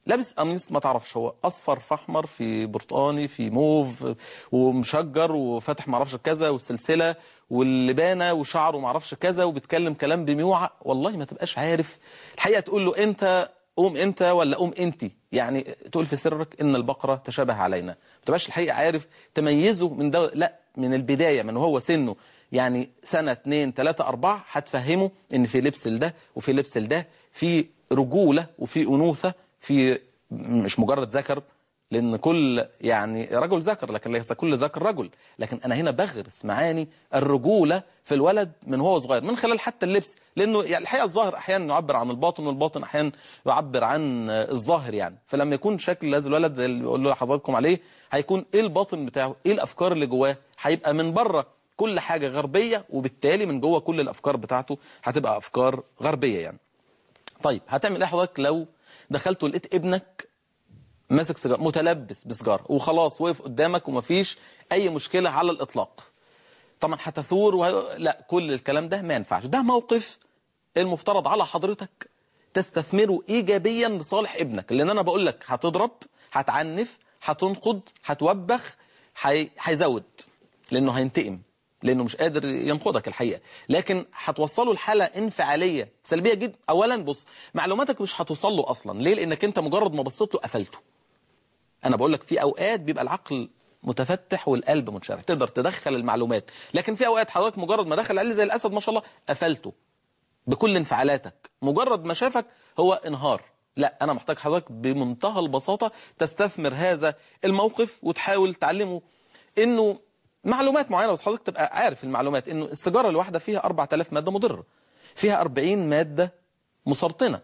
لابس قميص ما تعرفش هو اصفر في احمر في برتقاني في موف ومشجر وفاتح ما اعرفش كذا والسلسله واللبانه وشعره ما اعرفش كذا وبيتكلم كلام بميوعة والله ما تبقاش عارف الحقيقه تقول له انت قوم انت ولا قوم انت يعني تقول في سرك ان البقره تشابه علينا ما تبقاش الحقيقه عارف تميزه من ده لا من البدايه من هو سنه يعني سنه اتنين تلاته اربعه هتفهمه ان في لبس لده وفي لبس لده في رجوله وفي انوثه في مش مجرد ذكر لان كل يعني رجل ذكر لكن ليس كل ذكر رجل لكن انا هنا بغرس معاني الرجوله في الولد من هو صغير من خلال حتى اللبس لانه يعني الحقيقه الظاهر احيانا يعبر عن الباطن والباطن احيانا يعبر عن الظاهر يعني فلما يكون شكل هذا الولد زي اللي بقول له حضراتكم عليه هيكون ايه الباطن بتاعه ايه الافكار اللي جواه هيبقى من بره كل حاجه غربيه وبالتالي من جوه كل الافكار بتاعته هتبقى افكار غربيه يعني طيب هتعمل ايه حضرتك لو دخلت ولقيت ابنك ماسك سيجاره متلبس بسجاره وخلاص وقف قدامك ومفيش اي مشكله على الاطلاق طبعا هتثور وه... لا كل الكلام ده ما ينفعش ده موقف المفترض على حضرتك تستثمره ايجابيا لصالح ابنك لان انا بقول لك هتضرب هتعنف هتنقض هتوبخ هي- هيزود لانه هينتقم لانه مش قادر ينقضك الحقيقه لكن هتوصله لحاله انفعاليه سلبيه جدا اولا بص معلوماتك مش هتوصل له اصلا ليه لانك انت مجرد ما بصيت له قفلته انا بقول لك في اوقات بيبقى العقل متفتح والقلب منشرح تقدر تدخل المعلومات لكن في اوقات حضرتك مجرد ما دخل عليه زي الاسد ما شاء الله قفلته بكل انفعالاتك مجرد ما شافك هو انهار لا انا محتاج حضرتك بمنتهى البساطه تستثمر هذا الموقف وتحاول تعلمه انه معلومات معينه بس حضرتك تبقى عارف المعلومات انه السيجاره الواحده فيها 4000 ماده مضره فيها 40 ماده مسرطنه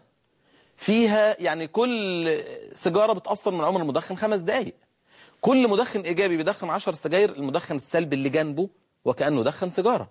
فيها يعني كل سيجاره بتاثر من عمر المدخن خمس دقائق كل مدخن ايجابي بيدخن 10 سجاير المدخن السلبي اللي جنبه وكانه دخن سيجاره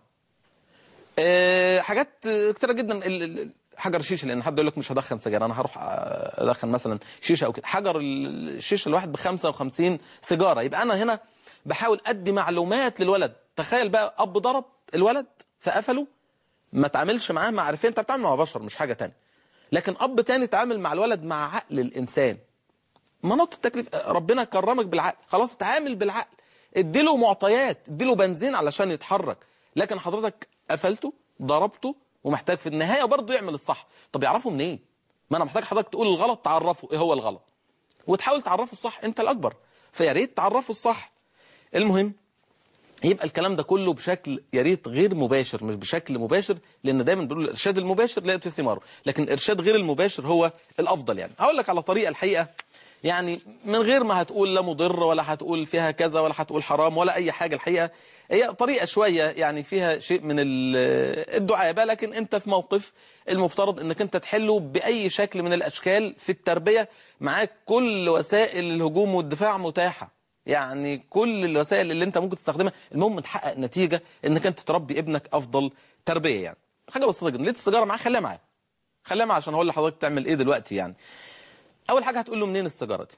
آه، حاجات آه، كتيرة جدا ال- ال- حجر شيشه لان حد يقول لك مش هدخن سجاير انا هروح آه، ادخن مثلا شيشه او كده حجر ال- الشيشه الواحد ب 55 سيجاره يبقى انا هنا بحاول ادي معلومات للولد تخيل بقى اب ضرب الولد فقفله ما تعاملش معاه معرفيا انت بتعامل مع بشر مش حاجه تانية لكن اب تاني تعامل مع الولد مع عقل الانسان مناط التكليف ربنا كرمك بالعقل خلاص اتعامل بالعقل اديله معطيات اديله بنزين علشان يتحرك لكن حضرتك قفلته ضربته ومحتاج في النهايه برضه يعمل الصح طب يعرفه منين ما انا محتاج حضرتك تقول الغلط تعرفه ايه هو الغلط وتحاول تعرفه الصح انت الاكبر فيا ريت تعرفه الصح المهم يبقى الكلام ده كله بشكل يا ريت غير مباشر مش بشكل مباشر لان دايما بيقولوا الارشاد المباشر لا يؤتي ثماره لكن الارشاد غير المباشر هو الافضل يعني هقول لك على طريقه الحقيقه يعني من غير ما هتقول لا مضر ولا هتقول فيها كذا ولا هتقول حرام ولا اي حاجه الحقيقه هي طريقه شويه يعني فيها شيء من ال- الدعابه لكن انت في موقف المفترض انك انت تحله باي شكل من الاشكال في التربيه معاك كل وسائل الهجوم والدفاع متاحه يعني كل الوسائل اللي انت ممكن تستخدمها المهم تحقق نتيجه انك انت تربي ابنك افضل تربيه يعني حاجه بسيطه جدا لقيت السيجاره معاه خليها معاه خليها معاه عشان اقول لحضرتك تعمل ايه دلوقتي يعني اول حاجه هتقول له منين السيجاره دي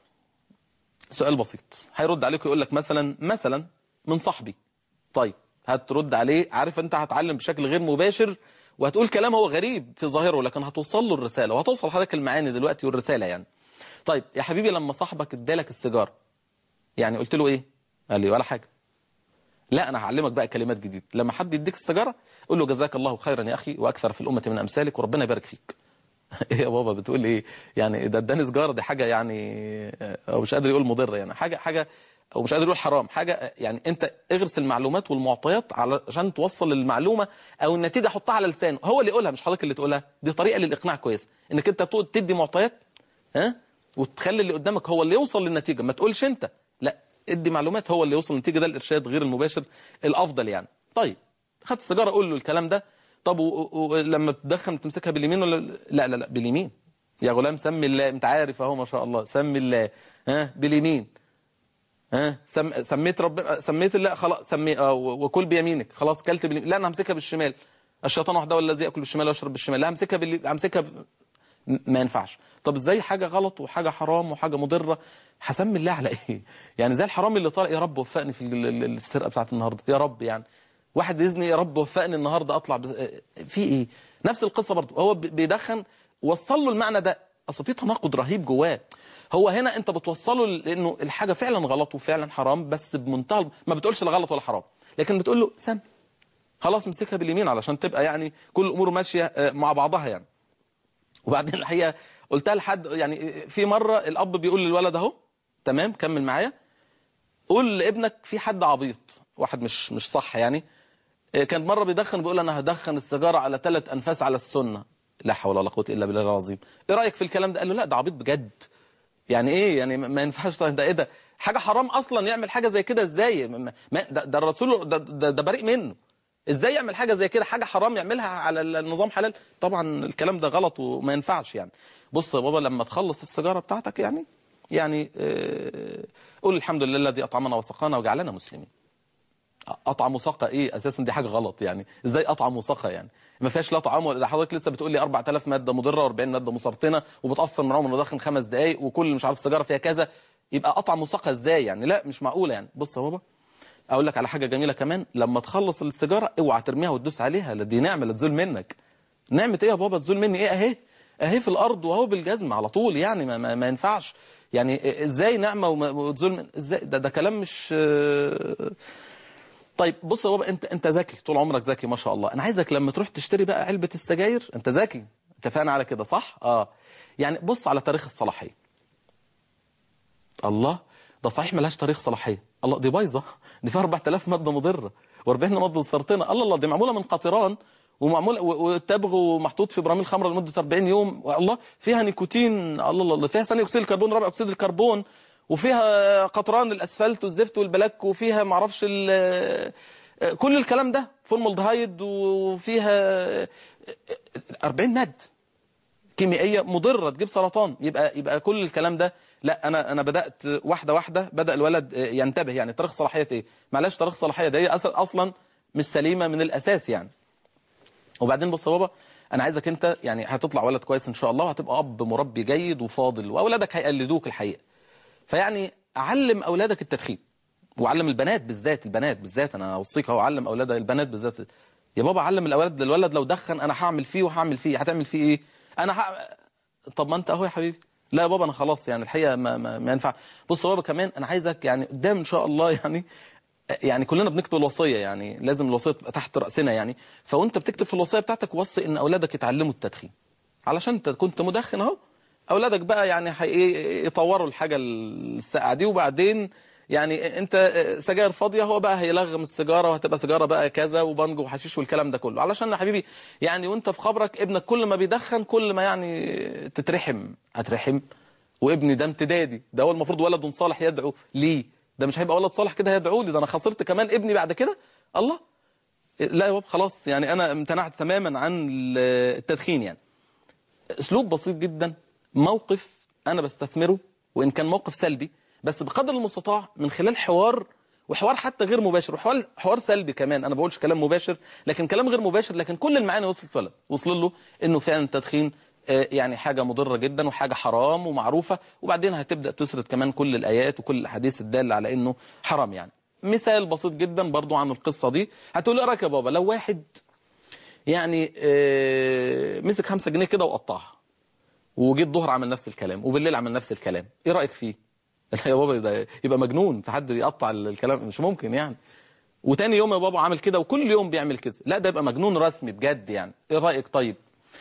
سؤال بسيط هيرد عليك ويقول لك مثلا مثلا من صاحبي طيب هترد عليه عارف انت هتعلم بشكل غير مباشر وهتقول كلام هو غريب في ظاهره لكن هتوصل له الرساله وهتوصل حضرتك المعاني دلوقتي والرساله يعني طيب يا حبيبي لما صاحبك ادالك السيجاره يعني قلت له ايه قال لي ولا حاجه لا انا هعلمك بقى كلمات جديده لما حد يديك السيجاره قول له جزاك الله خيرا يا اخي واكثر في الامه من امثالك وربنا يبارك فيك ايه يا بابا بتقول ايه يعني ده اداني سجاره دي حاجه يعني او مش قادر يقول مضره يعني حاجه حاجه او مش قادر يقول حرام حاجه يعني انت اغرس المعلومات والمعطيات علشان توصل المعلومه او النتيجه حطها على لسانه هو اللي يقولها مش حضرتك اللي تقولها دي طريقه للاقناع كويس انك انت تقعد تدي معطيات ها وتخلي اللي قدامك هو اللي يوصل للنتيجه ما تقولش انت لا ادي معلومات هو اللي يوصل للنتيجه ده الارشاد غير المباشر الافضل يعني طيب خدت السيجاره قول له الكلام ده طب ولما تدخن تمسكها باليمين ولا لا لا لا باليمين يا غلام سمي الله انت عارف اهو ما شاء الله سمي الله ها باليمين ها سم... سميت رب سميت الله خلاص سمي اه وكل بيمينك خلاص كلت باليمين لا انا همسكها بالشمال الشيطان وحده والذي ياكل بالشمال ويشرب بالشمال لا همسكها بال... همسكها ب... ما ينفعش طب ازاي حاجه غلط وحاجه حرام وحاجه مضره هسمي الله على ايه يعني زي الحرامي اللي طالع يا رب وفقني في ال- ال- السرقه بتاعت النهارده يا رب يعني واحد يزني يا رب وفقني النهارده اطلع بز... في ايه نفس القصه برضه هو ب- بيدخن وصل له المعنى ده اصل في تناقض رهيب جواه هو هنا انت بتوصله لانه الحاجه فعلا غلط وفعلا حرام بس بمنتهى الب- ما بتقولش لا غلط ولا حرام لكن بتقول له سم خلاص امسكها باليمين علشان تبقى يعني كل الامور ماشيه آه، مع بعضها يعني وبعدين الحقيقه قلتها لحد يعني في مره الاب بيقول للولد اهو تمام كمل معايا قول لابنك في حد عبيط واحد مش مش صح يعني إيه، كان مره بيدخن بيقول انا هدخن السيجاره على ثلاث انفاس على السنه لا حول ولا قوه الا بالله العظيم ايه رايك في الكلام ده قال له لا ده عبيط بجد يعني ايه يعني ما ما ينفعش طيب ده ايه ده حاجه حرام اصلا يعمل حاجه زي كده ازاي ما- ما ده, ده الرسول ده, ده, ده بريء منه ازاي يعمل حاجه زي كده حاجه حرام يعملها على النظام حلال طبعا الكلام ده غلط وما ينفعش يعني بص يا بابا لما تخلص السيجاره بتاعتك يعني يعني آه، قول الحمد لله الذي اطعمنا وسقانا وجعلنا مسلمين اطعم وسقى ايه اساسا دي حاجه غلط يعني ازاي اطعم وسقى يعني ما فيهاش لا طعام ولا ده حضرتك لسه بتقول لي 4000 ماده مضره و40 ماده مسرطنه وبتاثر من عمر مدخن خمس دقائق وكل مش عارف سيجاره فيها كذا يبقى اطعم وسقى ازاي يعني لا مش معقوله يعني بص يا بابا اقول لك على حاجه جميله كمان لما تخلص السيجاره اوعى ترميها وتدوس عليها لا دي نعمه لا تزول منك نعمه ايه يا بابا تزول مني ايه اهي اهي في الارض وهو بالجزم على طول يعني ما, ما, ما ينفعش يعني ازاي نعمه وما- وتزول من ازاي ده, ده كلام مش آه، طيب بص يا بابا انت انت ذكي طول عمرك ذكي ما شاء الله انا عايزك لما تروح تشتري بقى علبه السجاير انت ذكي اتفقنا على كده صح اه يعني بص على تاريخ الصلاحيه الله ده صحيح ملهاش تاريخ صلاحيه الله دي بايظه دي فيها 4000 ماده مضره و40 ماده مسرطنه الله الله دي معموله من قطران ومعمول و- وتبغ ومحطوط في براميل خمره لمده 40 يوم الله فيها نيكوتين الله الله فيها ثاني اكسيد الكربون رابع اكسيد الكربون وفيها قطران الاسفلت والزفت والبلاك وفيها معرفش ال- كل الكلام ده فورمالدهايد وفيها 40 ماده كيميائيه مضره تجيب سرطان يبقى يبقى كل الكلام ده لا انا انا بدات واحده واحده بدا الولد ينتبه يعني تاريخ صلاحيه ايه معلش تاريخ صلاحيه ده هي أص- اصلا مش سليمه من الاساس يعني وبعدين بص يا بابا انا عايزك انت يعني هتطلع ولد كويس ان شاء الله وهتبقى اب مربي جيد وفاضل واولادك هيقلدوك الحقيقه فيعني علم اولادك التدخين وعلم البنات بالذات البنات بالذات انا اوصيك اهو علم اولادك البنات بالذات يا بابا علم الاولاد الولد لو دخن انا هعمل فيه وهعمل فيه هتعمل فيه ايه انا ه... طب ما انت اهو يا حبيبي لا يا بابا انا خلاص يعني الحقيقه ما, ما, ما ينفع بص يا بابا كمان انا عايزك يعني قدام ان شاء الله يعني يعني كلنا بنكتب الوصيه يعني لازم الوصيه تبقى تحت راسنا يعني فوانت بتكتب في الوصيه بتاعتك وصي ان اولادك يتعلموا التدخين علشان انت كنت مدخن اهو اولادك بقى يعني هي- يطوروا الحاجه الساقعه دي وبعدين يعني انت سجاير فاضيه هو بقى هيلغم السيجاره وهتبقى سيجاره بقى كذا وبنج وحشيش والكلام ده كله علشان يا حبيبي يعني وانت في خبرك ابنك كل ما بيدخن كل ما يعني تترحم هترحم وابني ده امتدادي ده هو المفروض ولد صالح يدعو ليه ده مش هيبقى ولد صالح كده هيدعو لي ده انا خسرت كمان ابني بعد كده الله لا يا بابا خلاص يعني انا امتنعت تماما عن التدخين يعني اسلوب بسيط جدا موقف انا بستثمره وان كان موقف سلبي بس بقدر المستطاع من خلال حوار وحوار حتى غير مباشر وحوار حوار سلبي كمان انا بقولش كلام مباشر لكن كلام غير مباشر لكن كل المعاني وصلت ولد وصل له انه فعلا التدخين آه، يعني حاجه مضره جدا وحاجه حرام ومعروفه وبعدين هتبدا تسرد كمان كل الايات وكل الاحاديث الداله على انه حرام يعني مثال بسيط جدا برضو عن القصه دي هتقول ايه رايك يا بابا لو واحد يعني آه، مسك خمسة جنيه كده وقطعها وجي الظهر عمل نفس الكلام وبالليل عمل نفس الكلام ايه رايك فيه لا يا بابا ده يبقى مجنون في حد يقطع الكلام مش ممكن يعني وتاني يوم يا بابا عامل كده وكل يوم بيعمل كده لا ده يبقى مجنون رسمي بجد يعني ايه رايك طيب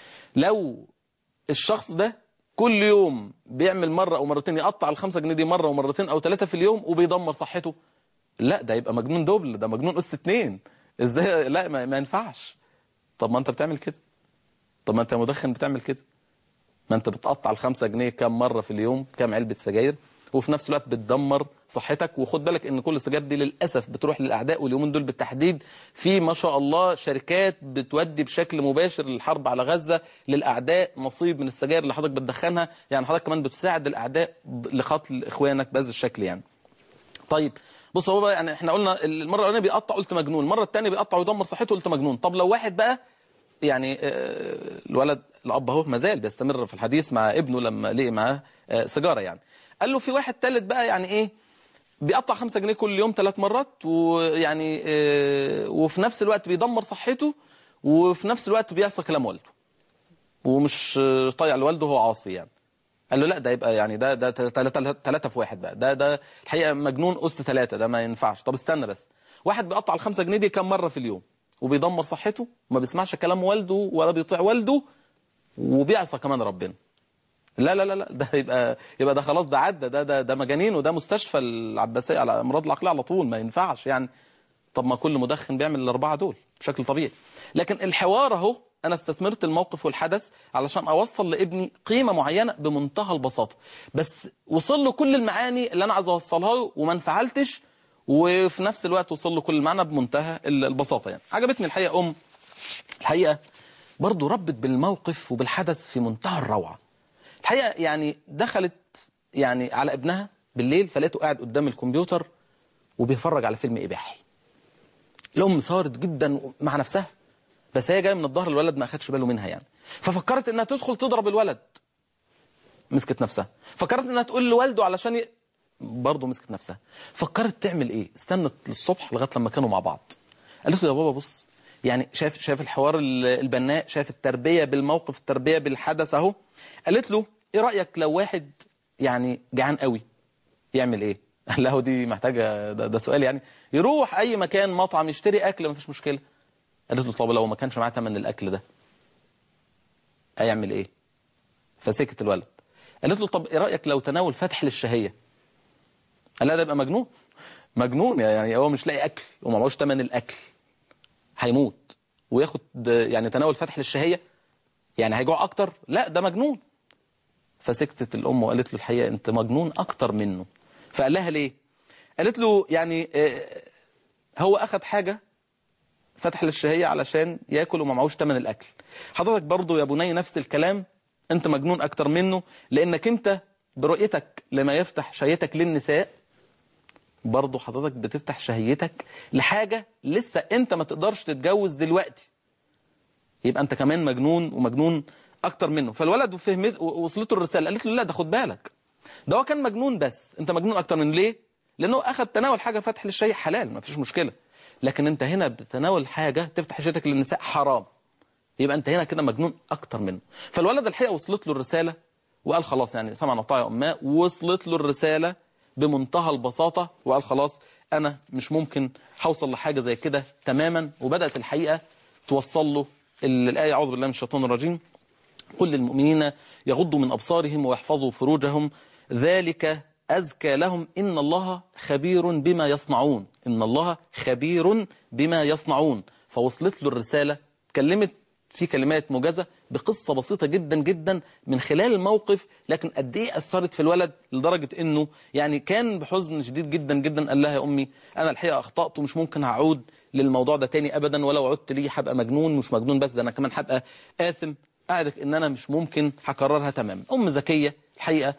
لو الشخص ده كل يوم بيعمل مرة أو مرتين يقطع الخمسة جنيه دي مرة ومرتين أو ثلاثة في اليوم وبيدمر صحته لا ده يبقى مجنون دوبل ده مجنون أس اتنين ازاي لا ما, ما ينفعش طب ما انت بتعمل كده طب ما انت مدخن بتعمل كده ما انت بتقطع الخمسة جنيه كام مرة في اليوم كام علبة سجاير وفي نفس الوقت بتدمر صحتك وخد بالك ان كل السجاير دي للاسف بتروح للاعداء واليومين دول بالتحديد في ما شاء الله شركات بتودي بشكل مباشر للحرب على غزه للاعداء نصيب من السجاير اللي حضرتك بتدخنها يعني حضرتك كمان بتساعد الاعداء لقتل اخوانك بهذا الشكل يعني طيب بص هو بقى يعني احنا قلنا المره الاولانيه بيقطع قلت مجنون المره الثانيه بيقطع ويدمر صحته قلت مجنون طب لو واحد بقى يعني آه، الولد الاب اهو ما زال بيستمر في الحديث مع ابنه لما لقي معاه آه، سيجاره يعني قال له في واحد ثالث بقى يعني ايه بيقطع خمسة جنيه كل يوم ثلاث مرات ويعني آه، وفي نفس الوقت بيدمر صحته وفي نفس الوقت بيعصى كلام والده ومش آه، طايع لوالده هو عاصي يعني قال له لا ده يبقى يعني ده ده ثلاثة في واحد بقى ده ده الحقيقة مجنون أس ثلاثة ده ما ينفعش طب استنى بس واحد بيقطع الخمسة جنيه دي كم مرة في اليوم وبيدمر صحته وما بيسمعش كلام والده ولا بيطيع والده وبيعصى كمان ربنا لا لا لا لا ده يبقى يبقى ده خلاص ده عدى ده ده ده مجانين وده مستشفى العباسية على أمراض العقلية على طول ما ينفعش يعني طب ما كل مدخن بيعمل الأربعة دول بشكل طبيعي لكن الحوار اهو أنا استثمرت الموقف والحدث علشان أوصل لابني قيمة معينة بمنتهى البساطة بس وصل له كل المعاني اللي أنا عايز أوصلها له وما انفعلتش وفي نفس الوقت وصل له كل المعنى بمنتهى البساطة يعني عجبتني الحقيقة أم الحقيقة برضو ربت بالموقف وبالحدث في منتهى الروعة الحقيقة يعني دخلت يعني على ابنها بالليل فلقيته قاعد قدام الكمبيوتر وبيتفرج على فيلم إباحي الأم صارت جدا مع نفسها بس هي جايه من الظهر الولد ما أخدش باله منها يعني ففكرت إنها تدخل تضرب الولد مسكت نفسها فكرت إنها تقول لوالده علشان ي... برضه مسكت نفسها فكرت تعمل إيه استنت للصبح لغاية لما كانوا مع بعض قالت له يا بابا بص يعني شايف شايف الحوار البناء شايف التربية بالموقف التربية بالحدث اهو قالت له ايه رأيك لو واحد يعني جعان قوي يعمل ايه قال له دي محتاجة ده, ده سؤال يعني يروح اي مكان مطعم يشتري اكل ما فيش مشكلة قالت له طب لو ما كانش معاه ثمن الاكل ده هيعمل ايه فسكت الولد قالت له طب ايه رأيك لو تناول فتح للشهية قال لا ده يبقى مجنون مجنون يعني هو مش لاقي اكل وما معهوش ثمن الاكل هيموت وياخد يعني تناول فتح للشهية يعني هيجوع أكتر لا ده مجنون فسكتت الأم وقالت له الحقيقة أنت مجنون أكتر منه فقال لها ليه قالت له يعني هو أخد حاجة فتح للشهية علشان يأكل وما معهوش تمن الأكل حضرتك برضو يا بني نفس الكلام أنت مجنون أكتر منه لأنك أنت برؤيتك لما يفتح شهيتك للنساء برضه حضرتك بتفتح شهيتك لحاجة لسه انت ما تقدرش تتجوز دلوقتي يبقى انت كمان مجنون ومجنون اكتر منه فالولد فهمت وصلته الرسالة قالت له لا ده خد بالك ده هو كان مجنون بس انت مجنون اكتر منه ليه لانه اخذ تناول حاجة فتح للشيء حلال ما فيش مشكلة لكن انت هنا بتناول حاجة تفتح شهيتك للنساء حرام يبقى انت هنا كده مجنون اكتر منه فالولد الحقيقة وصلت له الرسالة وقال خلاص يعني سمع نطاع يا اماه وصلت له الرسالة بمنتهى البساطة وقال خلاص أنا مش ممكن هوصل لحاجة زي كده تماما وبدأت الحقيقة توصل له الآية أعوذ بالله من الشيطان الرجيم قل للمؤمنين يغضوا من أبصارهم ويحفظوا فروجهم ذلك أزكى لهم إن الله خبير بما يصنعون إن الله خبير بما يصنعون فوصلت له الرسالة كلمت في كلمات موجزة بقصة بسيطة جدا جدا من خلال الموقف لكن قد ايه أثرت في الولد لدرجة انه يعني كان بحزن شديد جدا جدا قال لها يا أمي أنا الحقيقة أخطأت ومش ممكن هعود للموضوع ده تاني أبدا ولو عدت ليه هبقى مجنون مش مجنون بس ده أنا كمان هبقى آثم أعدك إن أنا مش ممكن هكررها تماما أم ذكية الحقيقة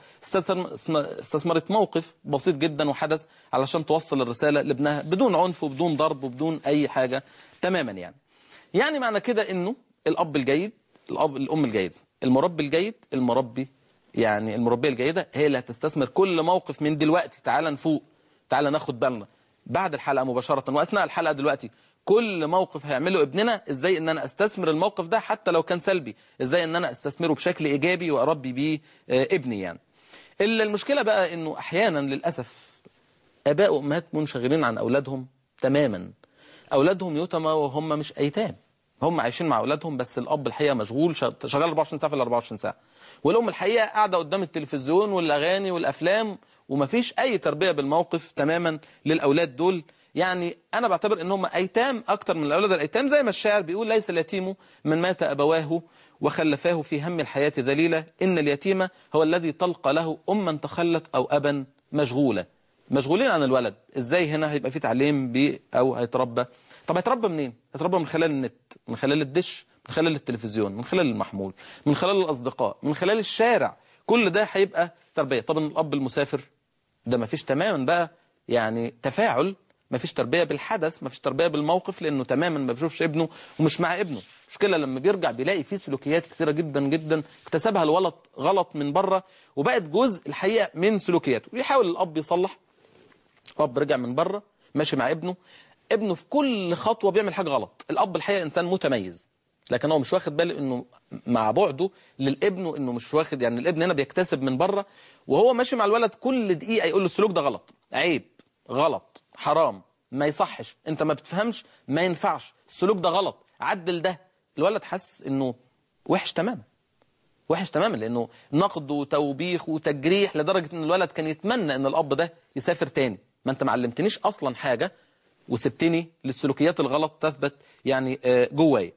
استثمرت موقف بسيط جدا وحدث علشان توصل الرسالة لابنها بدون عنف وبدون ضرب وبدون أي حاجة تماما يعني يعني معنى كده انه الاب الجيد الاب الام الجيده المربي الجيد المربي يعني المربيه الجيده هي اللي هتستثمر كل موقف من دلوقتي تعال نفوق تعال ناخد بالنا بعد الحلقه مباشره واثناء الحلقه دلوقتي كل موقف هيعمله ابننا ازاي ان انا استثمر الموقف ده حتى لو كان سلبي ازاي ان انا استثمره بشكل ايجابي واربي بيه ابني يعني الا المشكله بقى انه احيانا للاسف اباء وامهات منشغلين عن اولادهم تماما اولادهم يتمى وهم مش ايتام هم عايشين مع اولادهم بس الاب الحقيقه مشغول شغال 24 ساعه في ال 24 ساعه والام الحقيقه قاعده قدام التلفزيون والاغاني والافلام ومفيش اي تربيه بالموقف تماما للاولاد دول يعني انا بعتبر ان هم ايتام اكتر من الاولاد الايتام زي ما الشاعر بيقول ليس اليتيم من مات ابواه وخلفاه في هم الحياه ذليله ان اليتيم هو الذي تلقى له اما تخلت او ابا مشغوله مشغولين عن الولد ازاي هنا هيبقى في تعليم بيه او هيتربى طب هيتربى منين هيتربى من خلال النت من خلال الدش من خلال التلفزيون من خلال المحمول من خلال الأصدقاء من خلال الشارع كل ده هيبقى تربية طبعا الأب المسافر ده ما فيش تماما بقى يعني تفاعل ما فيش تربية بالحدث ما فيش تربية بالموقف لأنه تماما ما بيشوفش ابنه ومش مع ابنه مشكلة لما بيرجع بيلاقي فيه سلوكيات كثيرة جدا جدا اكتسبها الولد غلط من بره وبقت جزء الحقيقة من سلوكياته ويحاول الأب يصلح أب رجع من بره ماشي مع ابنه ابنه في كل خطوة بيعمل حاجة غلط الأب الحقيقة إنسان متميز لكن هو مش واخد باله انه مع بعده للابن وانه مش واخد يعني الابن هنا بيكتسب من بره وهو ماشي مع الولد كل دقيقه يقول له السلوك ده غلط عيب غلط حرام ما يصحش انت ما بتفهمش ما ينفعش السلوك ده غلط عدل ده الولد حس انه وحش تماما وحش تماما لانه نقد وتوبيخ وتجريح لدرجه ان الولد كان يتمنى ان الاب ده يسافر تاني ما انت ما علمتنيش اصلا حاجه وسبتني للسلوكيات الغلط تثبت يعني آه، جوايا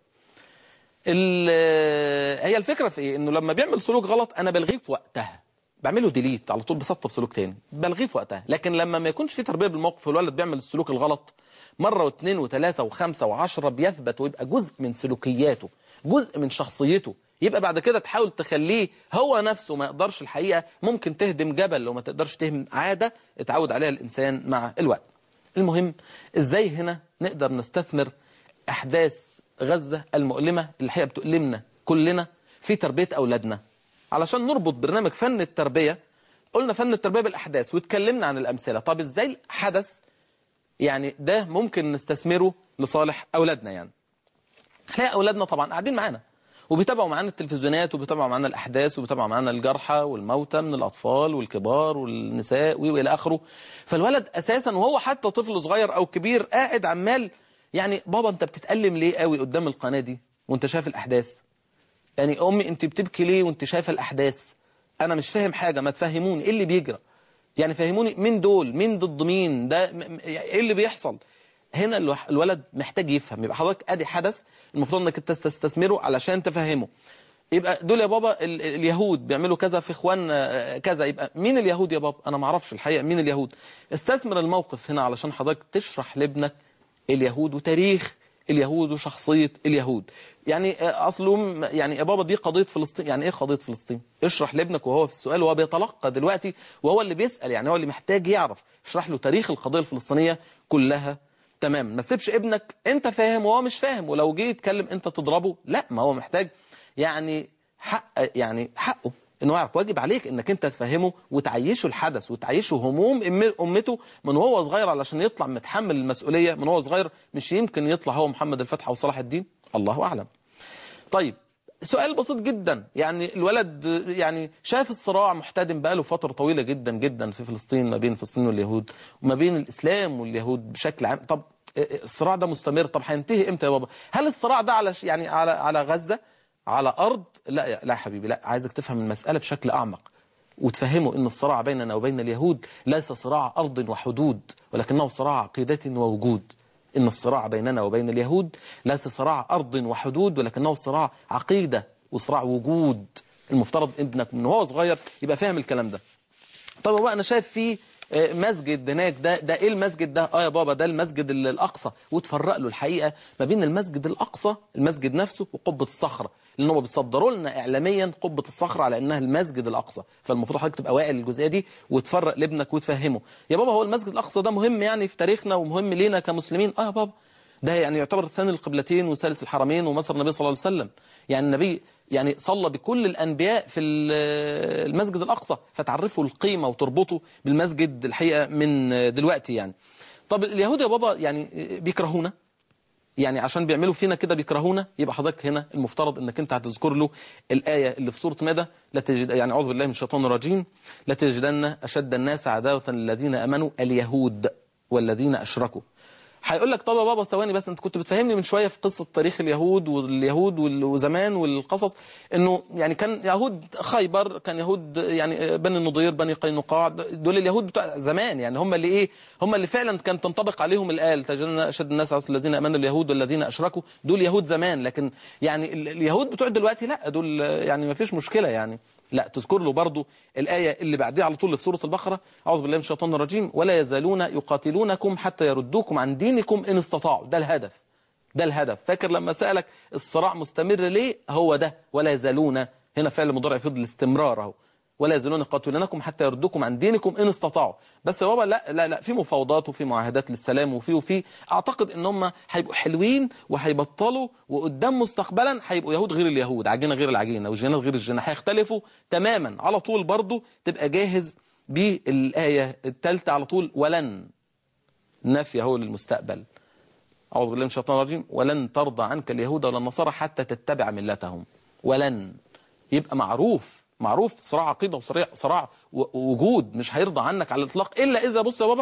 ال- آه، هي الفكره في ايه انه لما بيعمل سلوك غلط انا بلغيه في وقتها بعمله ديليت على طول بسطب سلوك تاني بلغيه في وقتها لكن لما ما يكونش في تربيه بالموقف والولد بيعمل السلوك الغلط مره واثنين وثلاثه وخمسه وعشرة بيثبت ويبقى جزء من سلوكياته جزء من شخصيته يبقى بعد كده تحاول تخليه هو نفسه ما يقدرش الحقيقه ممكن تهدم جبل وما تقدرش تهدم عاده اتعود عليها الانسان مع الوقت المهم ازاي هنا نقدر نستثمر احداث غزه المؤلمه اللي الحقيقه بتؤلمنا كلنا في تربيه اولادنا علشان نربط برنامج فن التربيه قلنا فن التربيه بالاحداث واتكلمنا عن الامثله طب ازاي الحدث يعني ده ممكن نستثمره لصالح اولادنا يعني هتلاقي اولادنا طبعا قاعدين معانا وبيتابعوا معانا التلفزيونات وبيتابعوا معانا الاحداث وبيتابعوا معانا الجرحى والموتى من الاطفال والكبار والنساء والى اخره فالولد اساسا وهو حتى طفل صغير او كبير قاعد عمال يعني بابا انت بتتالم ليه قوي قدام القناه دي وانت شايف الاحداث يعني امي انت بتبكي ليه وانت شايفه الاحداث انا مش فاهم حاجه ما تفهموني ايه اللي بيجرى يعني فهموني مين دول مين ضد مين ده م- م- ايه اللي بيحصل هنا الوح- الولد محتاج يفهم يبقى حضرتك ادي حدث المفروض انك انت تستثمره علشان تفهمه يبقى دول يا بابا ال- اليهود بيعملوا كذا في اخوان آه، كذا يبقى مين اليهود يا بابا انا ما اعرفش الحقيقه مين اليهود استثمر الموقف هنا علشان حضرتك تشرح لابنك اليهود وتاريخ اليهود وشخصيه اليهود يعني آه، اصلهم يعني يا بابا دي قضيه فلسطين يعني ايه قضيه فلسطين اشرح لابنك وهو في السؤال وهو بيتلقى دلوقتي وهو اللي بيسال يعني هو اللي محتاج يعرف اشرح له تاريخ القضيه الفلسطينيه كلها تمام ما تسيبش ابنك انت فاهم وهو مش فاهم ولو جه يتكلم انت تضربه لا ما هو محتاج يعني حق يعني حقه انه يعرف واجب عليك انك انت تفهمه وتعيشه الحدث وتعيشه هموم أم- امته من وهو صغير علشان يطلع متحمل المسؤوليه من وهو صغير مش يمكن يطلع هو محمد الفتح او صلاح الدين الله اعلم طيب سؤال بسيط جدا يعني الولد يعني شاف الصراع محتدم بقاله فترة طويلة جدا جدا في فلسطين ما بين فلسطين واليهود وما بين الإسلام واليهود بشكل عام طب الصراع ده مستمر طب هينتهي امتى يا بابا هل الصراع ده على ش- يعني على على غزة على أرض لا يا- لا يا حبيبي لا عايزك تفهم المسألة بشكل أعمق وتفهموا ان الصراع بيننا وبين اليهود ليس صراع ارض وحدود ولكنه صراع عقيده ووجود ان الصراع بيننا وبين اليهود ليس صراع ارض وحدود ولكنه صراع عقيده وصراع وجود المفترض ابنك من وهو صغير يبقى فاهم الكلام ده طب بقى انا شايف في آه، مسجد هناك ده ده ايه المسجد ده اه يا بابا ده المسجد ال- الاقصى وتفرق له الحقيقه ما بين المسجد الاقصى المسجد نفسه وقبه الصخره لان هم بيتصدروا لنا اعلاميا قبه الصخره على انها المسجد الاقصى فالمفروض حضرتك تبقى واعي للجزئيه دي وتفرق لابنك وتفهمه يا بابا هو المسجد الاقصى ده مهم يعني في تاريخنا ومهم لينا كمسلمين اه يا بابا ده يعني يعتبر ثاني القبلتين وثالث الحرمين ومصر النبي صلى الله عليه وسلم يعني النبي يعني صلى بكل الأنبياء في ال- المسجد الأقصى فتعرفوا القيمة وتربطوا بالمسجد الحقيقة من دلوقتي يعني طب اليهود يا بابا يعني بيكرهونا يعني عشان بيعملوا فينا كده بيكرهونا يبقى حضرتك هنا المفترض انك انت هتذكر له الآية اللي في سورة ماذا لا تجد يعني أعوذ بالله من الشيطان الرجيم لا تجدن أشد الناس عداوة للذين أمنوا اليهود والذين أشركوا هيقول لك طب يا بابا ثواني بس انت كنت بتفهمني من شويه في قصه تاريخ اليهود واليهود وال- وزمان والقصص انه يعني كان يهود خيبر كان يهود يعني بني النضير بني قينقاع دول اليهود بتوع زمان يعني هم اللي ايه هم اللي فعلا كان تنطبق عليهم الايه تجدن اشد الناس عداوة الذين امنوا اليهود والذين اشركوا دول يهود زمان لكن يعني ال- اليهود بتوع دلوقتي لا دول يعني ما فيش مشكله يعني لا تذكر له برضو الآية اللي بعديها على طول في سورة البقرة أعوذ بالله من الشيطان الرجيم ولا يزالون يقاتلونكم حتى يردوكم عن دينكم إن استطاعوا ده الهدف ده الهدف فاكر لما سألك الصراع مستمر ليه هو ده ولا يزالون هنا فعل مضارع يفيد الاستمرار اهو ولا يزالون يقاتلونكم حتى يردوكم عن دينكم ان استطاعوا بس يا بابا لا لا لا في مفاوضات وفي معاهدات للسلام وفي وفي اعتقد ان هم هيبقوا حلوين وهيبطلوا وقدام مستقبلا هيبقوا يهود غير اليهود عجينه غير العجينه وجينات غير الجينه هيختلفوا تماما على طول برضو تبقى جاهز بالايه الثالثه على طول ولن نفي اهو للمستقبل أعوذ بالله من الشيطان الرجيم ولن ترضى عنك اليهود ولا النصارى حتى تتبع ملتهم ولن يبقى معروف معروف صراع عقيدة وصراع صراع و- وجود مش هيرضى عنك على الإطلاق إلا إذا بص يا بابا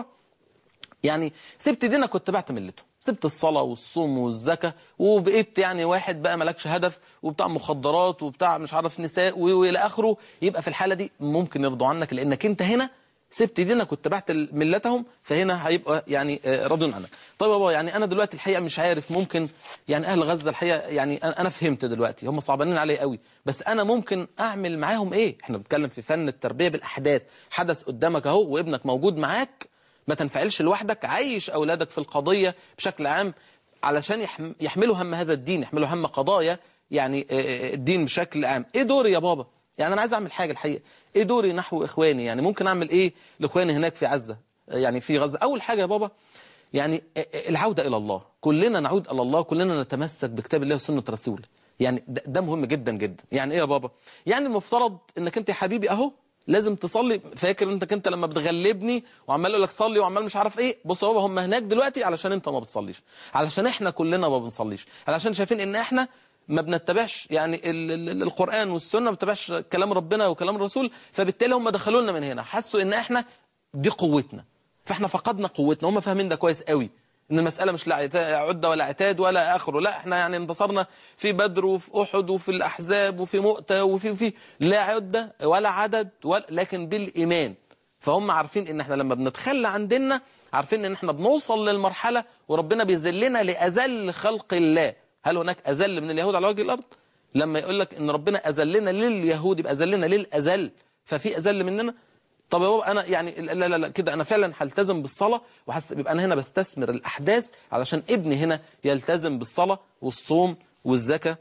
يعني سبت دينك واتبعت ملته سبت الصلاة والصوم والزكاة وبقيت يعني واحد بقى مالكش هدف وبتاع مخدرات وبتاع مش عارف نساء و- والى اخره يبقى في الحالة دي ممكن يرضوا عنك لانك انت هنا سبت دينك واتبعت ملتهم فهنا هيبقى يعني آه، راضين عنك طيب يا بابا يعني انا دلوقتي الحقيقه مش عارف ممكن يعني اهل غزه الحقيقه يعني انا أنا فهمت دلوقتي هم صعبانين عليا قوي بس انا ممكن اعمل معاهم ايه احنا بنتكلم في فن التربيه بالاحداث حدث قدامك اهو وابنك موجود معاك ما تنفعلش لوحدك عيش أولادك في القضية بشكل عام علشان يحم- يحملوا هم هذا الدين يحملوا هم قضايا يعني آه، آه، الدين بشكل عام ايه دوري يا بابا يعني انا عايز اعمل حاجة الحقيقة ايه دوري نحو اخواني يعني ممكن اعمل ايه لاخواني هناك في عزة آه، يعني في غزة اول حاجة يا بابا يعني آه، آه، العودة الى الله كلنا نعود الى الله كلنا نتمسك بكتاب الله وسنة رسول يعني ده, ده مهم جدا جدا يعني ايه يا بابا يعني المفترض انك انت يا حبيبي اهو لازم تصلي فاكر انت انت لما بتغلبني وعمال اقول لك صلي وعمال مش عارف ايه بص يا بابا هم هناك دلوقتي علشان انت ما بتصليش علشان احنا كلنا ما بنصليش علشان شايفين ان احنا ما بنتبعش يعني ال ال القرآن والسنة ما بنتبعش كلام ربنا وكلام الرسول فبالتالي هم دخلوا لنا من هنا حسوا ان احنا دي قوتنا فاحنا فقدنا قوتنا هم فاهمين ده كويس قوي ان المسألة مش لا عتا- عدة ولا عتاد ولا آخره لا احنا يعني انتصرنا في بدر وفي أحد وفي الأحزاب وفي مؤتة وفي في لا عدة ولا عدد ولا لكن بالإيمان فهم عارفين ان احنا لما بنتخلى عن ديننا عارفين ان احنا بنوصل للمرحلة وربنا بيذلنا لأذل خلق الله هل هناك أذل من اليهود على وجه الأرض لما يقول لك ان ربنا أذلنا لليهود يبقى أذلنا للأذل ففي أذل مننا طب يا بابا انا يعني لا لا لا كده انا فعلا هلتزم بالصلاه وحس يبقى انا هنا بستثمر الاحداث علشان ابني هنا يلتزم بالصلاه والصوم والزكاه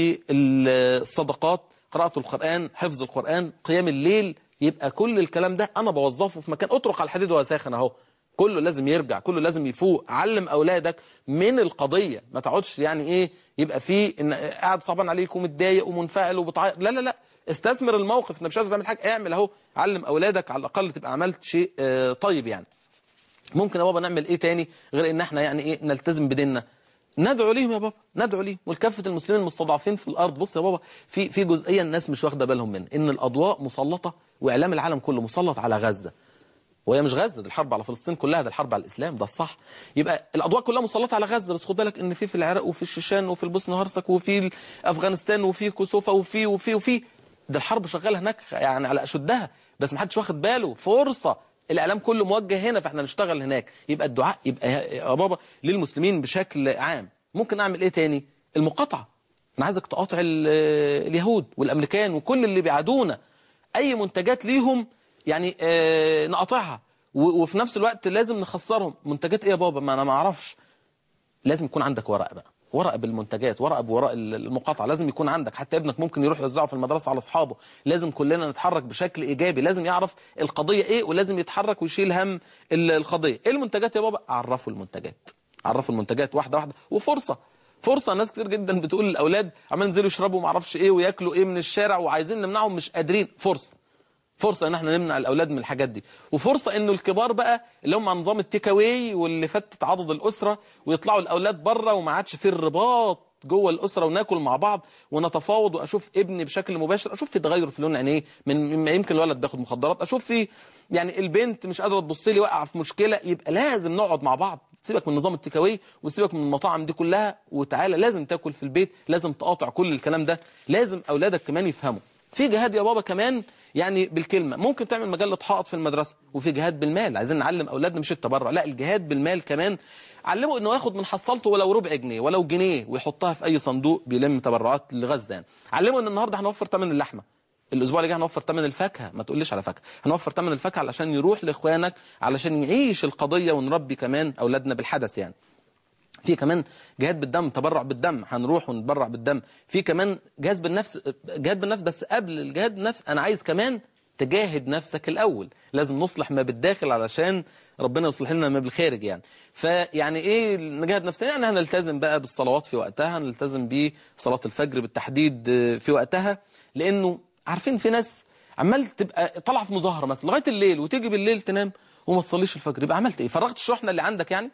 والصدقات قراءه القران حفظ القران قيام الليل يبقى كل الكلام ده انا بوظفه في مكان اطرق على الحديد وهو ساخن اهو كله لازم يرجع كله لازم يفوق علم اولادك من القضيه ما تقعدش يعني ايه يبقى في ان قاعد صعبان عليك ومتضايق ومنفعل وبتعيط لا لا لا استثمر الموقف انت مش عايز تعمل حاجه اعمل اهو علم اولادك على الاقل تبقى عملت شيء آه، طيب يعني ممكن يا بابا نعمل ايه تاني غير ان احنا يعني ايه نلتزم بديننا ندعو ليهم يا بابا ندعو ليهم والكافه المسلمين المستضعفين في الارض بص يا بابا في في جزئيه الناس مش واخده بالهم منها ان الاضواء مسلطه واعلام العالم كله مسلط على غزه وهي مش غزه دي الحرب على فلسطين كلها ده الحرب على الاسلام ده الصح يبقى الاضواء كلها مسلطه على غزه بس خد بالك ان في في العراق وفي الشيشان وفي البوسنه والهرسك وفي افغانستان وفي كوسوفا وفي وفي وفي ده الحرب شغاله هناك يعني على اشدها بس ما حدش واخد باله فرصه الاعلام كله موجه هنا فاحنا نشتغل هناك يبقى الدعاء يبقى يا بابا للمسلمين بشكل عام ممكن اعمل ايه تاني المقاطعه انا عايزك تقاطع ال- اليهود والامريكان وكل اللي بيعادونا اي منتجات ليهم يعني آه نقاطعها و- وفي نفس الوقت لازم نخسرهم منتجات ايه يا بابا ما انا ما اعرفش لازم يكون عندك ورق بقى ورق بالمنتجات ورق بورق المقاطعة لازم يكون عندك حتى ابنك ممكن يروح يوزعه في المدرسة على أصحابه لازم كلنا نتحرك بشكل إيجابي لازم يعرف القضية إيه ولازم يتحرك ويشيل هم ال- القضية إيه المنتجات يا بابا عرفوا المنتجات عرفوا المنتجات واحدة واحدة وفرصة فرصة ناس كتير جدا بتقول للأولاد عمال ينزلوا يشربوا معرفش إيه وياكلوا إيه من الشارع وعايزين نمنعهم مش قادرين فرصة فرصة ان احنا نمنع الاولاد من الحاجات دي وفرصة انه الكبار بقى اللي هم على نظام التيك اواي واللي فتت عضد الاسرة ويطلعوا الاولاد بره وما عادش في الرباط جوه الاسره وناكل مع بعض ونتفاوض واشوف ابني بشكل مباشر اشوف في تغير في لون عينيه من مما يمكن الولد بياخد مخدرات اشوف في يعني البنت مش قادره تبص لي واقعه في مشكله يبقى لازم نقعد مع بعض سيبك من نظام التيك اواي وسيبك من المطاعم دي كلها وتعالى لازم تاكل في البيت لازم تقاطع كل الكلام ده لازم اولادك كمان يفهموا في جهاد يا بابا كمان يعني بالكلمة ممكن تعمل مجلة حائط في المدرسة وفي جهاد بالمال عايزين نعلم أولادنا مش التبرع لا الجهاد بالمال كمان علمه انه ياخد من حصلته ولو ربع جنيه ولو جنيه ويحطها في اي صندوق بيلم تبرعات لغزة يعني علمه ان النهارده هنوفر ثمن اللحمه الاسبوع اللي جاي هنوفر ثمن الفاكهه ما تقوليش على فاكهه هنوفر ثمن الفاكهه علشان يروح لاخوانك علشان يعيش القضيه ونربي كمان اولادنا بالحدث يعني في كمان جهاد بالدم تبرع بالدم هنروح ونتبرع بالدم في كمان جهاد بالنفس جهاد بالنفس بس قبل الجهاد بالنفس انا عايز كمان تجاهد نفسك الاول لازم نصلح ما بالداخل علشان ربنا يصلح لنا ما بالخارج يعني فيعني ايه نجاهد نفسنا يعني هنلتزم بقى بالصلوات في وقتها هنلتزم بصلاه الفجر بالتحديد في وقتها لانه عارفين في ناس عمال تبقى طالعه في مظاهره مثلا لغايه الليل وتيجي بالليل تنام وما تصليش الفجر يبقى عملت ايه فرغت الشحنه اللي عندك يعني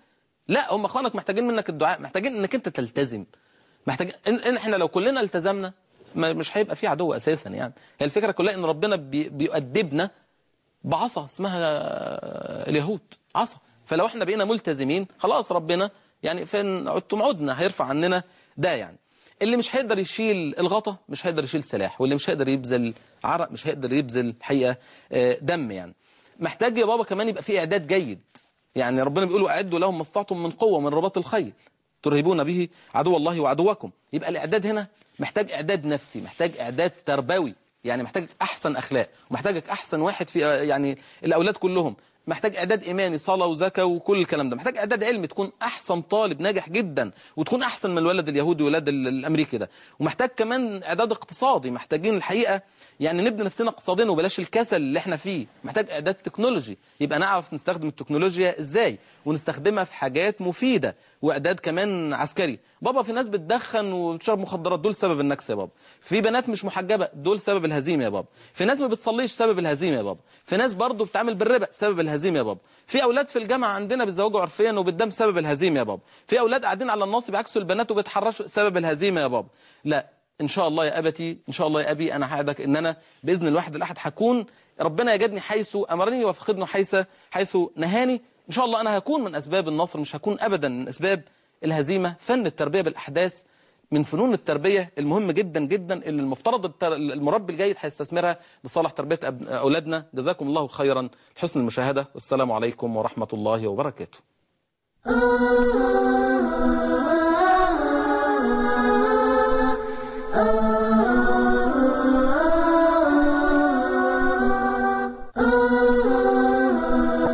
لا هم اخوانك محتاجين منك الدعاء محتاجين انك انت تلتزم محتاج إن إن احنا لو كلنا التزمنا ما مش هيبقى في عدو اساسا يعني هي الفكره كلها ان ربنا بي بيؤدبنا بعصا اسمها اليهود عصا فلو احنا بقينا ملتزمين خلاص ربنا يعني فين عدتم عدنا هيرفع عننا ده يعني اللي مش هيقدر يشيل الغطا مش هيقدر يشيل سلاح واللي مش هيقدر يبذل عرق مش هيقدر يبذل حقيقة آه، دم يعني محتاج يا بابا كمان يبقى في إعداد جيد يعني ربنا بيقول أعدوا لهم ما استطعتم من قوة من رباط الخيل ترهبون به عدو الله وعدوكم يبقى الإعداد هنا محتاج إعداد نفسي محتاج إعداد تربوي يعني محتاج أحسن أخلاق ومحتاجك أحسن واحد في يعني الأولاد كلهم محتاج إعداد إيماني صلاة وزكاة وكل الكلام ده محتاج إعداد علمي تكون أحسن طالب ناجح جدا وتكون أحسن من الولد اليهودي والولد ال- الأمريكي ده ومحتاج كمان إعداد اقتصادي محتاجين الحقيقة يعني نبني نفسنا اقتصاديا وبلاش الكسل اللي احنا فيه محتاج إعداد تكنولوجي يبقى نعرف نستخدم التكنولوجيا إزاي ونستخدمها في حاجات مفيدة وإعداد كمان عسكري بابا في ناس بتدخن وبتشرب مخدرات دول سبب النكسة يا بابا في بنات مش محجبة دول سبب الهزيمة يا بابا في ناس ما بتصليش سبب الهزيمة يا بابا في ناس برضه بتعمل بالربا سبب الهزيمة يا بابا في أولاد في الجامعة عندنا بيتزوجوا عرفيا وبالدم سبب الهزيمة يا بابا في أولاد قاعدين على الناصب عكسوا البنات وبيتحرشوا سبب الهزيمة يا بابا لا إن شاء الله يا أبتي إن شاء الله يا أبي أنا هعدك إن أنا بإذن الواحد الأحد هكون ربنا يجدني حيث أمرني وفقدني حيث حيث نهاني إن شاء الله أنا هكون من أسباب النصر مش هكون أبدا من أسباب الهزيمة فن التربية بالأحداث من فنون التربية المهم جدا جدا اللي المفترض التر- المربي الجيد هيستثمرها لصالح تربية أب- أولادنا جزاكم الله خيرا حسن المشاهدة والسلام عليكم ورحمة الله وبركاته